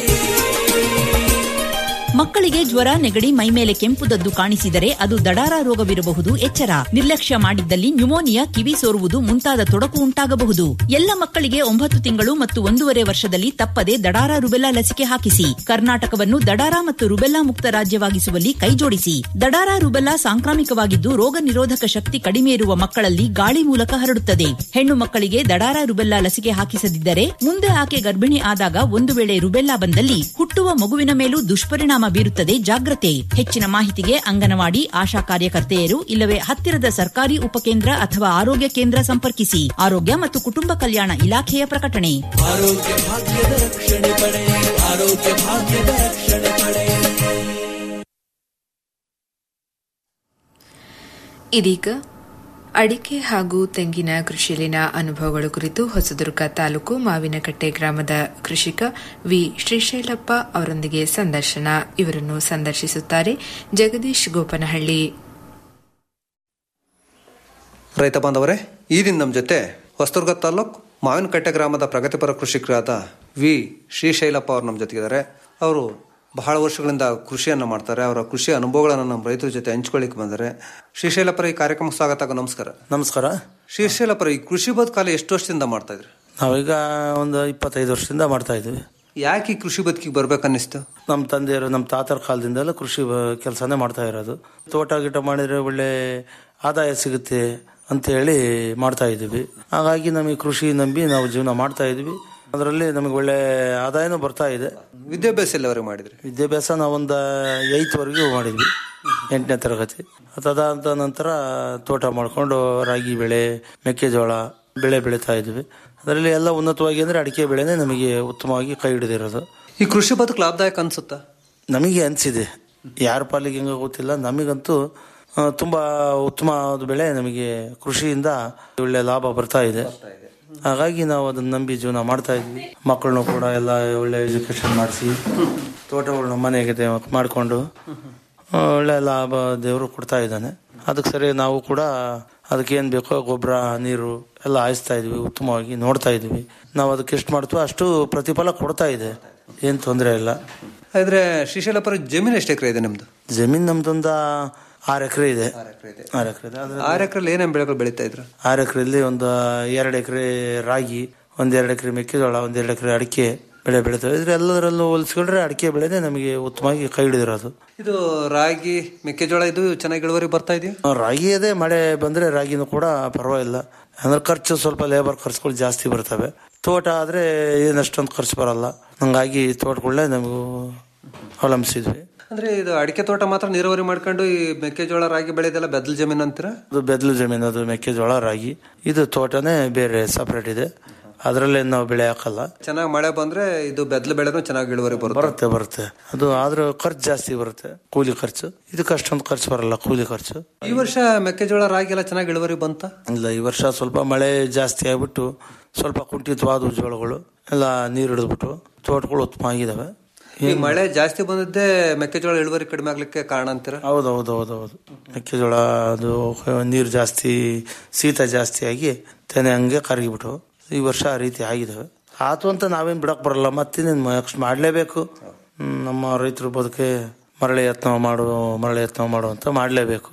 ಮಕ್ಕಳಿಗೆ ಜ್ವರ ನೆಗಡಿ ಮೈಮೇಲೆ ಕೆಂಪುದದ್ದು ಕಾಣಿಸಿದರೆ ಅದು ದಡಾರ ರೋಗವಿರಬಹುದು ಎಚ್ಚರ ನಿರ್ಲಕ್ಷ್ಯ ಮಾಡಿದ್ದಲ್ಲಿ ನ್ಯುಮೋನಿಯಾ ಕಿವಿ ಸೋರುವುದು ಮುಂತಾದ ತೊಡಕು ಉಂಟಾಗಬಹುದು ಎಲ್ಲ ಮಕ್ಕಳಿಗೆ ಒಂಬತ್ತು ತಿಂಗಳು ಮತ್ತು ಒಂದೂವರೆ ವರ್ಷದಲ್ಲಿ ತಪ್ಪದೆ ದಡಾರ ರುಬೆಲ್ಲಾ ಲಸಿಕೆ ಹಾಕಿಸಿ ಕರ್ನಾಟಕವನ್ನು ದಡಾರ ಮತ್ತು ರುಬೆಲ್ಲಾ ಮುಕ್ತ ರಾಜ್ಯವಾಗಿಸುವಲ್ಲಿ ಕೈಜೋಡಿಸಿ ದಡಾರ ರುಬೆಲ್ಲಾ ಸಾಂಕ್ರಾಮಿಕವಾಗಿದ್ದು ರೋಗ ನಿರೋಧಕ ಶಕ್ತಿ ಕಡಿಮೆ ಇರುವ ಮಕ್ಕಳಲ್ಲಿ ಗಾಳಿ ಮೂಲಕ ಹರಡುತ್ತದೆ ಹೆಣ್ಣು ಮಕ್ಕಳಿಗೆ ದಡಾರ ರುಬೆಲ್ಲಾ ಲಸಿಕೆ ಹಾಕಿಸದಿದ್ದರೆ ಮುಂದೆ ಆಕೆ ಗರ್ಭಿಣಿ ಆದಾಗ ಒಂದು ವೇಳೆ ರುಬೆಲ್ಲಾ ಬಂದಲ್ಲಿ ಹುಟ್ಟುವ ಮಗುವಿನ ಮೇಲೂ ದುಷ್ಪರಿಣಾಮ ಬೀರುತ್ತದೆ ಜಾಗ್ರತೆ ಹೆಚ್ಚಿನ ಮಾಹಿತಿಗೆ ಅಂಗನವಾಡಿ ಆಶಾ ಕಾರ್ಯಕರ್ತೆಯರು ಇಲ್ಲವೇ ಹತ್ತಿರದ ಸರ್ಕಾರಿ ಉಪಕೇಂದ್ರ ಅಥವಾ ಆರೋಗ್ಯ ಕೇಂದ್ರ ಸಂಪರ್ಕಿಸಿ ಆರೋಗ್ಯ ಮತ್ತು ಕುಟುಂಬ ಕಲ್ಯಾಣ ಇಲಾಖೆಯ ಪ್ರಕಟಣೆ ಆರೋಗ್ಯ ಭಾಗ್ಯದ ರಕ್ಷಣೆ ಪಡೆ ಆರೋಗ್ಯ ಭಾಗ್ಯದ ರಕ್ಷಣೆ ಪಡೆ ಇದೀಗ ಅಡಿಕೆ ಹಾಗೂ ತೆಂಗಿನ ಕೃಷಿಯಲ್ಲಿನ ಅನುಭವಗಳ ಕುರಿತು ಹೊಸದುರ್ಗ ತಾಲೂಕು ಮಾವಿನಕಟ್ಟೆ ಗ್ರಾಮದ ಕೃಷಿಕ ವಿ ಶ್ರೀಶೈಲಪ್ಪ ಅವರೊಂದಿಗೆ ಸಂದರ್ಶನ ಇವರನ್ನು ಸಂದರ್ಶಿಸುತ್ತಾರೆ ಜಗದೀಶ್ ಗೋಪನಹಳ್ಳಿ ರೈತ ಬಾಂಧವರೇ ಈ ದಿನ ನಮ್ಮ ಜೊತೆ ಹೊಸದುರ್ಗ ತಾಲೂಕ್ ಮಾವಿನಕಟ್ಟೆ ಗ್ರಾಮದ ಪ್ರಗತಿಪರ ಕೃಷಿಕರಾದ ವಿ ಶ್ರೀಶೈಲಪ್ಪ ಅವರು ನಮ್ಮ ಜೊತೆಗಿದ್ದಾರೆ ಅವರು ಬಹಳ ವರ್ಷಗಳಿಂದ ಕೃಷಿಯನ್ನು ಮಾಡ್ತಾರೆ ಅವರ ಕೃಷಿ ಅನುಭವಗಳನ್ನು ನಮ್ಮ ರೈತರ ಜೊತೆ ಹಂಚ್ಕೊಳ್ಳಿಕ್ಕೆ ಬಂದರೆ ಶ್ರೀಶೈಲಪ್ಪರ ಈ ಕಾರ್ಯಕ್ರಮಕ್ಕೆ ಸ್ವಾಗತ ನಮಸ್ಕಾರ ನಮಸ್ಕಾರ ಶ್ರೀಶೈಲಪ್ಪರ ಈ ಕೃಷಿ ಬದುಕಾಲ ಎಷ್ಟು ವರ್ಷದಿಂದ ಮಾಡ್ತಾ ಇದ್ರಿ ನಾವೀಗ ಒಂದು ಇಪ್ಪತ್ತೈದು ವರ್ಷದಿಂದ ಮಾಡ್ತಾ ಇದ್ವಿ ಯಾಕೆ ಈ ಕೃಷಿ ಬದುಕಿಗೆ ಬರ್ಬೇಕನ್ನಿಸ್ತು ನಮ್ಮ ತಂದೆಯರು ನಮ್ಮ ತಾತರ ಕಾಲದಿಂದಲೂ ಕೃಷಿ ಕೆಲಸನೇ ಮಾಡ್ತಾ ಇರೋದು ತೋಟ ಗಿಟ ಮಾಡಿದ್ರೆ ಒಳ್ಳೆ ಆದಾಯ ಸಿಗುತ್ತೆ ಅಂತ ಹೇಳಿ ಮಾಡ್ತಾ ಇದ್ದೀವಿ ಹಾಗಾಗಿ ನಮಗೆ ಕೃಷಿ ನಂಬಿ ನಾವು ಜೀವನ ಮಾಡ್ತಾ ಇದ್ವಿ ಅದರಲ್ಲಿ ನಮಗೆ ಒಳ್ಳೆ ಆದಾಯನೂ ಬರ್ತಾ ಇದೆ ವಿದ್ಯಾಭ್ಯಾಸ ಎಲ್ಲವರೆಗೆ ಮಾಡಿದ್ರಿ ವಿದ್ಯಾಭ್ಯಾಸ ನಾವೊಂದು ಏಯ್ತ್ವರೆಗೂ ಮಾಡಿದ್ವಿ ಎಂಟನೇ ತರಗತಿ ಅದಾದ ನಂತರ ತೋಟ ಮಾಡ್ಕೊಂಡು ರಾಗಿ ಬೆಳೆ ಮೆಕ್ಕೆಜೋಳ ಬೆಳೆ ಬೆಳೀತಾ ಇದ್ವಿ ಅದರಲ್ಲಿ ಎಲ್ಲ ಉನ್ನತವಾಗಿ ಅಂದರೆ ಅಡಿಕೆ ಬೆಳೆನೇ ನಮಗೆ ಉತ್ತಮವಾಗಿ ಕೈ ಹಿಡಿದಿರೋದು ಈ ಕೃಷಿ ಬದುಕು ಲಾಭದಾಯಕ ಅನ್ಸುತ್ತಾ ನಮಗೆ ಅನಿಸಿದೆ ಯಾರ ಪಾಲಿಗೆ ಹೆಂಗ ಗೊತ್ತಿಲ್ಲ ನಮಗಂತೂ ಆ, ತುಂಬಾ ಉತ್ತಮವಾದ ಬೆಳೆ ನಮಗೆ ಕೃಷಿಯಿಂದ ಒಳ್ಳೆ ಲಾಭ ಬರ್ತಾ ಇದೆ ಹಾಗಾಗಿ ನಾವು ಅದನ್ನ ನಂಬಿ ಜೀವನ ಮಾಡ್ತಾ ಇದ್ವಿ ಮಕ್ಕಳನ್ನು ಕೂಡ ಎಲ್ಲ ಒಳ್ಳೆ ಎಜುಕೇಶನ್ ಮಾಡಿಸಿ ತೋಟಗಳನ್ನ ಮನೆಗೆ ತೆ- ಮಾಡಿಕೊಂಡು ಆ, ಒಳ್ಳೆ ಲಾಭ ದೇವರು ಕೊಡ್ತಾ ಇದ್ದಾನೆ ಅದಕ್ಕೆ ಸರಿ ನಾವು ಕೂಡ ಅದಕ್ಕೆ ಏನು ಬೇಕೋ ಗೊಬ್ಬರ ನೀರು ಎಲ್ಲ ಹಾಯಿಸ್ತಾ ಇದ್ವಿ ಉತ್ತಮವಾಗಿ ನೋಡ್ತಾ ಇದ್ವಿ ನಾವು ಅದಕ್ಕೆ ಎಷ್ಟು ಮಾಡ್ತೀವೋ ಅಷ್ಟು ಪ್ರತಿಫಲ ಕೊಡ್ತಾ ಇದೆ ಏನು ತೊಂದರೆ ಇಲ್ಲ ಆದ್ರೆ ಶ್ರೀಶೈಲಪ್ಪರ ಜಮೀನು ಎಷ್ಟು ಎಕರೆ ಇದೆ ನಿಮ್ದು ಜಮೀನ್ ನಮ್ದೊಂದ ಆರು ಎಕರೆ ಇದೆ ಆರು ಎಕರೆ ಇದೆ ಅದ್ರಲ್ಲಿ ಆರು ಎಕರೆ ಏನೇನು ಬೆಳೆಗಳು ಬೆಳೀತಾ ಇದ್ರು ಆರು ಎಕರೆಯಲ್ಲಿ ಒಂದು ಎರಡು ಎಕರೆ ರಾಗಿ ಒಂದ್ ಎರಡು ಎಕರೆ ಮೆಕ್ಕೆಜೋಳ ಒಂದ್ ಎರಡು ಎಕರೆ ಅಡಿಕೆ ಬೆಳೆ ಬೆಳೀತವೆ ಇದ್ರೆ ಎಲ್ಲದರಲ್ಲೂ ಹೋಲಿಸ್ಕೊಂಡ್ರೆ ಅಡಿಕೆ ಬೆಳೆನೇ ನಮಗೆ ಉತ್ತಮವಾಗಿ ಕೈ ಹಿಡಿದಿರೋದು ಇದು ರಾಗಿ ಮೆಕ್ಕೆಜೋಳ ಇದು ಚೆನ್ನಾಗಿ ಇಳುವರಿ ಬರ್ತಾ ಇದೆಯಾ ಆ, ರಾಗಿ ಅದೇ ಮಳೆ ಬಂದ್ರೆ ರಾಗಿನೂ ಕೂಡ ಪರವಾಗಿಲ್ಲ ಅಂದ್ರೆ ಖರ್ಚು ಸ್ವಲ್ಪ ಲೇಬರ್ ಖರ್ಚುಗಳು ಜಾಸ್ತಿ ಬರ್ತವೆ ತೋಟ ಆದ್ರೆ ಏನಷ್ಟೊಂದು ಖರ್ಚು ಬರಲ್ಲ ಹಂಗಾಗಿ ತೋಟಗಳನ್ನೇ ನಮಗೂ ಅವಲಂಬಿಸಿದ್ವಿ ಅಂದ್ರೆ ಇದು ಅಡಿಕೆ ತೋಟ ಮಾತ್ರ ನೀರಾವರಿ ಮಾಡ್ಕೊಂಡು ಈ ಮೆಕ್ಕೆಜೋಳ ರಾಗಿ ಬೆಳೆದೆಲ್ಲ ಬೆದಲ್ ಜಮೀನು ಅಂತೀರಾ ಅದು ಬೆದ್ಲು ಜಮೀನು ಅದು ಮೆಕ್ಕೆಜೋಳ ರಾಗಿ ಇದು ತೋಟನೇ ಬೇರೆ ಸಪರೇಟ್ ಇದೆ ಅದರಲ್ಲೇ ನಾವು ಬೆಳೆ ಹಾಕಲ್ಲ ಚೆನ್ನಾಗಿ ಮಳೆ ಬಂದ್ರೆ ಇದು ಬೆದ್ಲು ಬೆಳೆನೂ ಚೆನ್ನಾಗಿ ಇಳುವರಿ ಬರುತ್ತೆ ಬರುತ್ತೆ ಬರುತ್ತೆ ಅದು ಆದ್ರೂ ಖರ್ಚು ಜಾಸ್ತಿ ಬರುತ್ತೆ ಕೂಲಿ ಖರ್ಚು ಇದಕ್ಕೆ ಅಷ್ಟೊಂದು ಖರ್ಚು ಬರಲ್ಲ ಕೂಲಿ ಖರ್ಚು ಈ ವರ್ಷ ಮೆಕ್ಕೆಜೋಳ ರಾಗಿ ಎಲ್ಲ ಚೆನ್ನಾಗಿ ಇಳುವರಿ ಬಂತ ಇಲ್ಲ ಈ ವರ್ಷ ಸ್ವಲ್ಪ ಮಳೆ ಜಾಸ್ತಿ ಆಗ್ಬಿಟ್ಟು ಸ್ವಲ್ಪ ಕುಂಠಿತವಾದ ಜೋಳಗಳು ಎಲ್ಲ ನೀರು ಹಿಡಿದ್ಬಿಟ್ಟು ತೋಟಗಳು ಉತ್ತಮ ಆಗಿದಾವೆ ಈ ಮಳೆ ಜಾಸ್ತಿ ಬಂದಿದ್ದೆ ಮೆಕ್ಕೆಜೋಳ ಇಳುವರಿ ಕಡಿಮೆ ಆಗ್ಲಿಕ್ಕೆ ಕಾರಣ ಅಂತೀರಾ ಹೌದು ಹೌದು ಹೌದು ಹೌದು ಮೆಕ್ಕೆಜೋಳ ಅದು ನೀರು ಜಾಸ್ತಿ ಶೀತ ಜಾಸ್ತಿ ಆಗಿ ತೆನೆ ಹಂಗೆ ಕರಗಿಬಿಟ್ಟು ಈ ವರ್ಷ ಆ ರೀತಿ ಆಗಿದಾವೆ ಆತು ಅಂತ ನಾವೇನ್ ಬಿಡಕ್ ಬರಲ್ಲ ಮತ್ತಿನ್ನೇನು ನೆಕ್ಸ್ಟ್ ಮಾಡ್ಲೇಬೇಕು ಹ್ಮ್, ನಮ್ಮ ರೈತರು ಬದುಕೆ ಮರಳಿ ಯತ್ನ ಮಾಡು ಮರಳಿ ಯತ್ನ ಮಾಡು ಅಂತ ಮಾಡ್ಲೇಬೇಕು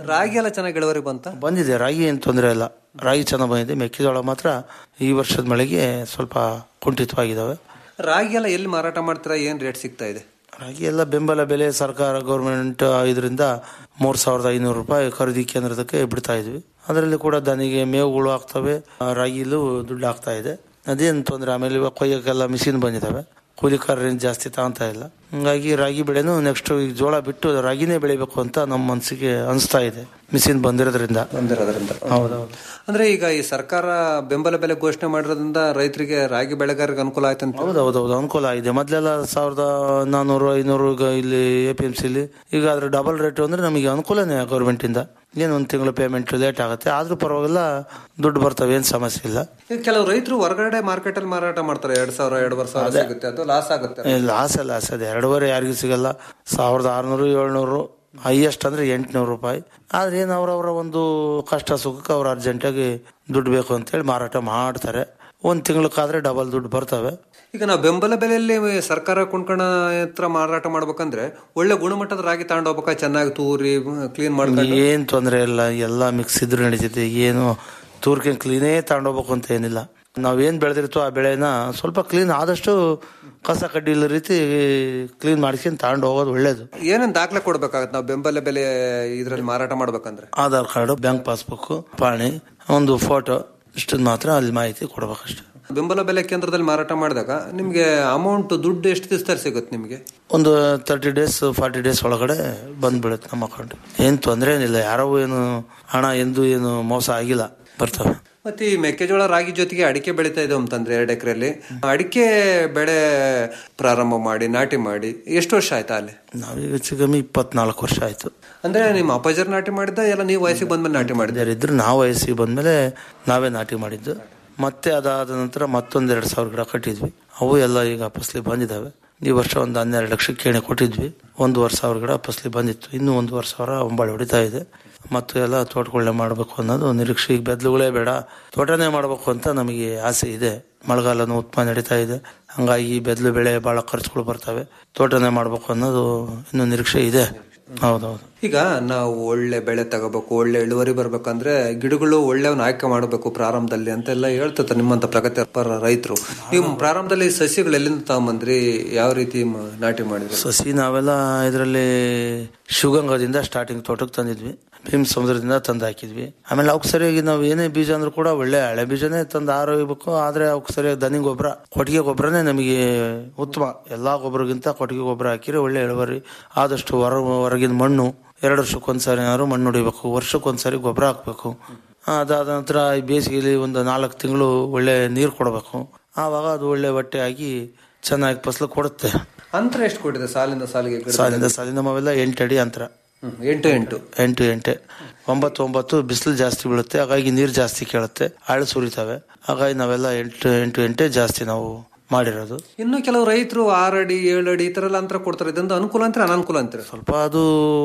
ರಾಗಿ ಎಲ್ಲ ಚೆನ್ನಾಗಿ ಇಳುವರಿ ಬಂತ ಬಂದಿದೆ ರಾಗಿ ಏನು ತೊಂದರೆ ಇಲ್ಲ ರಾಗಿ ಚೆನ್ನಾಗಿ ಬಂದಿದೆ ಮೆಕ್ಕೆಜೋಳ ಮಾತ್ರ ಈ ವರ್ಷದ ಮಳೆಗೆ ಸ್ವಲ್ಪ ಕುಂಠಿತವಾಗಿದ್ದಾವೆ ರಾಗಿ ಎಲ್ಲ ಎಲ್ಲಿ ಮಾರಾಟ ಮಾಡ್ತೀರಾ ಏನ್ ರೇಟ್ ಸಿಗ್ತಾ ಇದೆ ರಾಗಿ ಎಲ್ಲ ಬೆಂಬಲ ಬೆಲೆ ಸರ್ಕಾರ ಗೌರ್ಮೆಂಟ್ ಇದರಿಂದ ಮೂರ್ ಸಾವಿರದ ಐನೂರು ರೂಪಾಯಿ ಖರೀದಿ ಕೇಂದ್ರದಕ್ಕೆ ಬಿಡ್ತಾ ಇದ್ವಿ ಅದರಲ್ಲಿ ಕೂಡ ದನಿಗೆ ಮೇವುಗಳು ಆಗ್ತವೆ ಆ, ರಾಗಿಲೂ ದುಡ್ಡು ಆಗ್ತಾ ಇದೆ ಅದೇನು ತೊಂದರೆ ಆಮೇಲೆ ಇವಾಗ ಕೊಯ್ಯಕ್ಕೆಲ್ಲ ಮಿಷಿನ್ ಬಂದಿದ್ದಾವೆ ಕೂಲಿಕಾರರೇನು ಜಾಸ್ತಿ ತಗೊಂತಾ ಇಲ್ಲ ಹಂಗಾಗಿ ರಾಗಿ ಬೆಳೆನೂ ನೆಕ್ಸ್ಟ್ ಈಗ ಜೋಳ ಬಿಟ್ಟು ರಾಗಿನೇ ಬೆಳಿಬೇಕು ಅಂತ ನಮ್ಮ ಮನಸ್ಸಿಗೆ ಅನಿಸ್ತಾ ಇದೆ ಮಿಷಿನ್ ಬಂದಿರೋದ್ರಿಂದ ಬಂದಿರೋದ್ರಿಂದ ಹೌದೌದು ಅಂದ್ರೆ ಈಗ ಈ ಸರ್ಕಾರ ಬೆಂಬಲ ಬೆಲೆ ಘೋಷಣೆ ಮಾಡಿರೋದ್ರಿಂದ ರೈತರಿಗೆ ರಾಗಿ ಬೆಳೆಗಾರರಿಗೆ ಅನುಕೂಲ ಆಯ್ತು ಅಂತ ಹೌದೌದೌದು ಅನುಕೂಲ ಆಗಿದೆ ಮೊದಲೆಲ್ಲ ಸಾವಿರದ ನಾನ್ನೂರು ಐನೂರು ಈಗ ಇಲ್ಲಿ ಎ ಪಿ ಎಂ ಸಿಲಿ ಈಗ ಅದ್ರ ಡಬಲ್ ರೇಟ್ ಅಂದ್ರೆ ನಮಗೆ ಅನುಕೂಲನೇ ಗೌರ್ಮೆಂಟ್ ಇಂದ ಏನು ಒಂದು ತಿಂಗಳು ಪೇಮೆಂಟ್ ಲೇಟ್ ಆಗುತ್ತೆ ಆದ್ರೂ ಪರವಾಗಿಲ್ಲ ದುಡ್ಡು ಬರ್ತವೆ ಏನು ಸಮಸ್ಯೆ ಇಲ್ಲ ಈಗ ಕೆಲವು ರೈತರು ಹೊರಗಡೆ ಮಾರ್ಕೆಟ್ ಅಲ್ಲಿ ಮಾರಾಟ ಮಾಡ್ತಾರೆ ಎರಡ್ ಸಾವಿರ ಎರಡುವರೆ ಸಾವಿರ ಅದೇ. ಸಿಗುತ್ತೆ ಅದು ಲಾಸ್ ಆಗುತ್ತೆ ಲಾಸ್ ಲಾಸ್ ಅದೇ ಎರಡೂವರೆ ಯಾರಿಗೂ ಸಿಗಲ್ಲ ಸಾವಿರದ ಆರುನೂರು ಏಳ್ನೂರು ಹೈಯೆಸ್ಟ್ ಅಂದ್ರೆ ಎಂಟುನೂರು ರೂಪಾಯಿ ಆದ್ರೆ ಏನು ಅವರವರ ಒಂದು ಕಷ್ಟ ಸುಖಕ್ಕೆ ಅವ್ರು ಅರ್ಜೆಂಟಾಗಿ ದುಡ್ಡು ಬೇಕು ಅಂತೇಳಿ ಮಾರಾಟ ಮಾಡ್ತಾರೆ ಒಂದು ತಿಂಗಳಕ್ಕಾದ್ರೆ ಡಬಲ್ ದುಡ್ಡು ಬರ್ತವೆ ಈಗ ನಾವು ಬೆಂಬಲ ಬೆಲೆಯಲ್ಲಿ ಸರ್ಕಾರ ಕೊಂಡ್ಕೊಂಡ ಹತ್ರ ಮಾರಾಟ ಮಾಡ್ಬೇಕಂದ್ರೆ ಒಳ್ಳೆ ಗುಣಮಟ್ಟದ ರಾಗಿ ತಗೊಂಡು ಹೋಗ್ಬೇಕಾ ಚೆನ್ನಾಗಿ ತೂರಿ ಕ್ಲೀನ್ ಮಾಡ್ಕೊಂಡು ಏನ್ ತೊಂದರೆ ಇಲ್ಲ ಎಲ್ಲ ಮಿಕ್ಸ್ ಇದ್ರು ನಡೀತೈತೆ ಏನು ತೂರ್ಕೊಂಡು ಕ್ಲೀನೇ ತಗೊಂಡೋಗ್ಬೇಕು ಅಂತ ಏನಿಲ್ಲ ನಾವೇನ್ ಬೆಳೆದಿರ್ತೋ ಆ ಬೆಳೆನ ಸ್ವಲ್ಪ ಕ್ಲೀನ್ ಆದಷ್ಟು ಕಸ ಕಡ್ಡಿ ಇಲ್ಲ ರೀತಿ ಕ್ಲೀನ್ ಮಾಡ್ಕೊಂಡು ತಗೊಂಡು ಹೋಗೋದು ಒಳ್ಳೇದು ಏನೇನ್ ದಾಖಲೆ ಕೊಡ್ಬೇಕಾಗತ್ತೆ ನಾವು ಬೆಂಬಲ ಬೆಲೆ ಇದ್ರಲ್ಲಿ ಮಾರಾಟ ಮಾಡ್ಬೇಕಂದ್ರೆ ಆಧಾರ್ ಕಾರ್ಡು ಬ್ಯಾಂಕ್ ಪಾಸ್ಬುಕ್ ಪಾಣಿ ಒಂದು ಫೋಟೋ ಇಷ್ಟದ್ ಮಾತ್ರ ಅಲ್ಲಿ ಮಾಹಿತಿ ಕೊಡ್ಬೇಕಷ್ಟೆ ಬೆಂಬಲ ಬೆಲೆ ಕೇಂದ್ರದಲ್ಲಿ ಮಾರಾಟ ಮಾಡಿದಾಗ ನಿಮ್ಗೆ ಅಮೌಂಟ್ ದುಡ್ಡು ಎಷ್ಟು ದಿವಸದಲ್ಲಿ ಸಿಗುತ್ತೆ ನಿಮ್ಗೆ ಒಂದು ತರ್ಟಿ ಡೇಸ್ ಫಾರ್ಟಿ ಡೇಸ್ ಒಳಗಡೆ ಬಂದ್ಬಿಡುತ್ತೆ ನಮ್ಮ ಅಕೌಂಟ್ ಏನ್ ತೊಂದರೆ ಏನಿಲ್ಲ ಯಾರೋ ಏನು ಹಣ ಎಂದು ಏನು ಮೋಸ ಆಗಿಲ್ಲ ಬರ್ತವೆ ಮತ್ತೆ ಈ ಮೆಕ್ಕೆಜೋಳ ರಾಗಿ ಜೊತೆಗೆ ಅಡಿಕೆ ಬೆಳೀತಾ ಇದೆ ಅಂತಂದ್ರೆ ಎರಡು ಎಕರೆಯಲ್ಲಿ ಅಡಿಕೆ ಬೆಳೆ ಪ್ರಾರಂಭ ಮಾಡಿ ನಾಟಿ ಮಾಡಿ ಎಷ್ಟು ವರ್ಷ ಆಯ್ತಾ ಅಲ್ಲಿ ನಾವೀಗ ಹೆಚ್ಚು ಕಮ್ಮಿ ಇಪ್ಪತ್ನಾಲ್ಕು ವರ್ಷ ಆಯ್ತು ಅಂದ್ರೆ ನಿಮ್ಮ ಅಪ್ಪಾಜರ್ ನಾಟಿ ಮಾಡಿದ್ದ ಎಲ್ಲ ನೀವು ವಯಸ್ಸಿಗೆ ಬಂದ್ಮೇಲೆ ನಾಟಿ ಮಾಡಿದ್ದೆ ಇದ್ರು ನಾವು ವಯಸ್ಸಿಗೆ ಬಂದ್ಮೇಲೆ ನಾವೇ ನಾಟಿ ಮಾಡಿದ್ದು ಮತ್ತೆ ಅದಾದ ನಂತರ ಮತ್ತೊಂದ್ ಎರಡ್ ಸಾವಿರ ಗಿಡ ಕಟ್ಟಿದ್ವಿ ಅವು ಎಲ್ಲ ಈಗ ಫಸಲಿ ಬಂದಿದ್ದಾವೆ ಈ ವರ್ಷ ಒಂದು ಹನ್ನೆರಡು ಲಕ್ಷ ಕೇಣಿ ಕೊಟ್ಟಿದ್ವಿ ಒಂದೂವರೆ ಸಾವಿರ ಗಿಡ ಫಸಲಿ ಬಂದಿತ್ತು ಇನ್ನು ಒಂದೂವರೆ ಸಾವಿರ ಒಂಬಾಳೆ ಹೊಡಿತಾ ಇದೆ ಮತ್ತು ಎಲ್ಲ ತೋಟಗಳನ್ನೇ ಮಾಡಬೇಕು ಅನ್ನೋದು ನಿರೀಕ್ಷೆ ಈಗ ಬೆದ್ಲುಗಳೇ ಬೇಡ ತೋಟನೇ ಮಾಡಬೇಕು ಅಂತ ನಮಗೆ ಆಸೆ ಇದೆ ಮಳೆಗಾಲನೂ ಉತ್ತಮ ನಡೀತಾ ಇದೆ ಹಂಗಾಗಿ ಬೆದ್ಲು ಬೆಳೆ ಬಹಳ ಖರ್ಚುಗಳು ಬರ್ತವೆ ತೋಟನೇ ಮಾಡಬೇಕು ಅನ್ನೋದು ಇನ್ನು ನಿರೀಕ್ಷೆ ಇದೆ ಹೌದೌದು ಈಗ ನಾವು ಒಳ್ಳೆ ಬೆಳೆ ತಗೋಬೇಕು ಒಳ್ಳೆ ಇಳುವರಿ ಬರ್ಬೇಕಂದ್ರೆ ಗಿಡಗಳು ಒಳ್ಳೆವನ್ನ ಆಯ್ಕೆ ಮಾಡಬೇಕು ಪ್ರಾರಂಭದಲ್ಲಿ ಅಂತೆಲ್ಲ ಹೇಳ್ತಾರೆ ನಿಮ್ಮಂತ ಪ್ರಗತಿಪರ ರೈತರು ನೀವು ಪ್ರಾರಂಭದಲ್ಲಿ ಸಸಿಗಳು ಎಲ್ಲಿಂದ ತಗೊಂಬಂದ್ರಿ ಯಾವ ರೀತಿ ಮ- ನಾಟಿ ಮಾಡಿದ್ರಿ ಸಸಿ ನಾವೆಲ್ಲ ಇದರಲ್ಲಿ ಶಿವಗಂಗದಿಂದ ಸ್ಟಾರ್ಟಿಂಗ್ ತೋಟಕ್ಕೆ ತಂದಿದ್ವಿ ಭೀಮ್ ಸಮುದ್ರದಿಂದ ತಂದು ಹಾಕಿದ್ವಿ ಆಮೇಲೆ ಅವಕ್ಕೆ ಸರಿಯಾಗಿ ನಾವು ಏನೇ ಬೀಜ ಅಂದ್ರೂ ಕೂಡ ಒಳ್ಳೆ ಹಳೆ ಬೀಜನೇ ತಂದು ಆರೋಗ್ಯಬೇಕು ಆದ್ರೆ ಅವಕ್ಕೆ ಸರಿಯಾಗಿ ದನಿ ಗೊಬ್ಬರ ಕೊಟ್ಟಿಗೆ ಗೊಬ್ಬರನೇ ನಮಗೆ ಉತ್ತಮ ಎಲ್ಲಾ ಗೊಬ್ಬರಗಿಂತ ಕೊಟ್ಟಿಗೆ ಗೊಬ್ಬರ ಹಾಕಿದ್ರೆ ಒಳ್ಳೆ ಇಳುವರಿ ಆದಷ್ಟು ಹೊರ ಹೊರಗಿನ ಮಣ್ಣು ಎರಡು ವರ್ಷಕ್ಕೊಂದ್ಸರಿ ಏನಾದ್ರು ಮಣ್ಣು ಹೊಡಿಬೇಕು ವರ್ಷಕ್ಕೊಂದ್ಸರಿ ಗೊಬ್ಬರ ಹಾಕ್ಬೇಕು ಅದಾದ ನಂತರ ಈ ಬೇಸಿಗೆಯಲ್ಲಿ ಒಂದು ನಾಲ್ಕು ತಿಂಗಳು ಒಳ್ಳೆ ನೀರು ಕೊಡಬೇಕು ಆವಾಗ ಅದು ಒಳ್ಳೆ ಹೊಟ್ಟೆ ಆಗಿ ಚೆನ್ನಾಗಿ ಫಸಲು ಕೊಡುತ್ತೆ ಅಂತರ ಎಷ್ಟು ಕೊಟ್ಟಿದೆ ಸಾಲಿಂದ ಸಾಲಿಗೆ ಗಿಡ? ಸಾಲಿಂದ ಸಾಲಿಂದ ನಾವೆಲ್ಲ ಎಂಟು ಅಡಿ ಅಂತರ ಹ್ಮ್, ಎಂಟು ಎಂಟು ಎಂಟು ಎಂಟೆ ಒಂಬತ್ತು ಒಂಬತ್ತು ಬಿಸಿಲು ಜಾಸ್ತಿ ಬೀಳುತ್ತೆ ಹಾಗಾಗಿ ನೀರು ಜಾಸ್ತಿ ಕೇಳುತ್ತೆ ಆಳು ಸುರಿತವೆ ಹಾಗಾಗಿ ನಾವೆಲ್ಲ ಎಂಟು ಎಂಟು ಎಂಟೆ ಜಾಸ್ತಿ ನಾವು ಮಾಡಿರೋದು ಇನ್ನು ಕೆಲವು ರೈತರು ಆರು ಅಡಿ ಏಳು ಅಡಿ ಈ ತರ ಎಲ್ಲ ಅಂತರ ಕೊಡ್ತಾರೆ ಇದೊಂದು ಅನುಕೂಲ ಅಂತೀರ ಅನಾನುಕೂಲ ಅಂತೀರ ಸ್ವಲ್ಪ ಅದು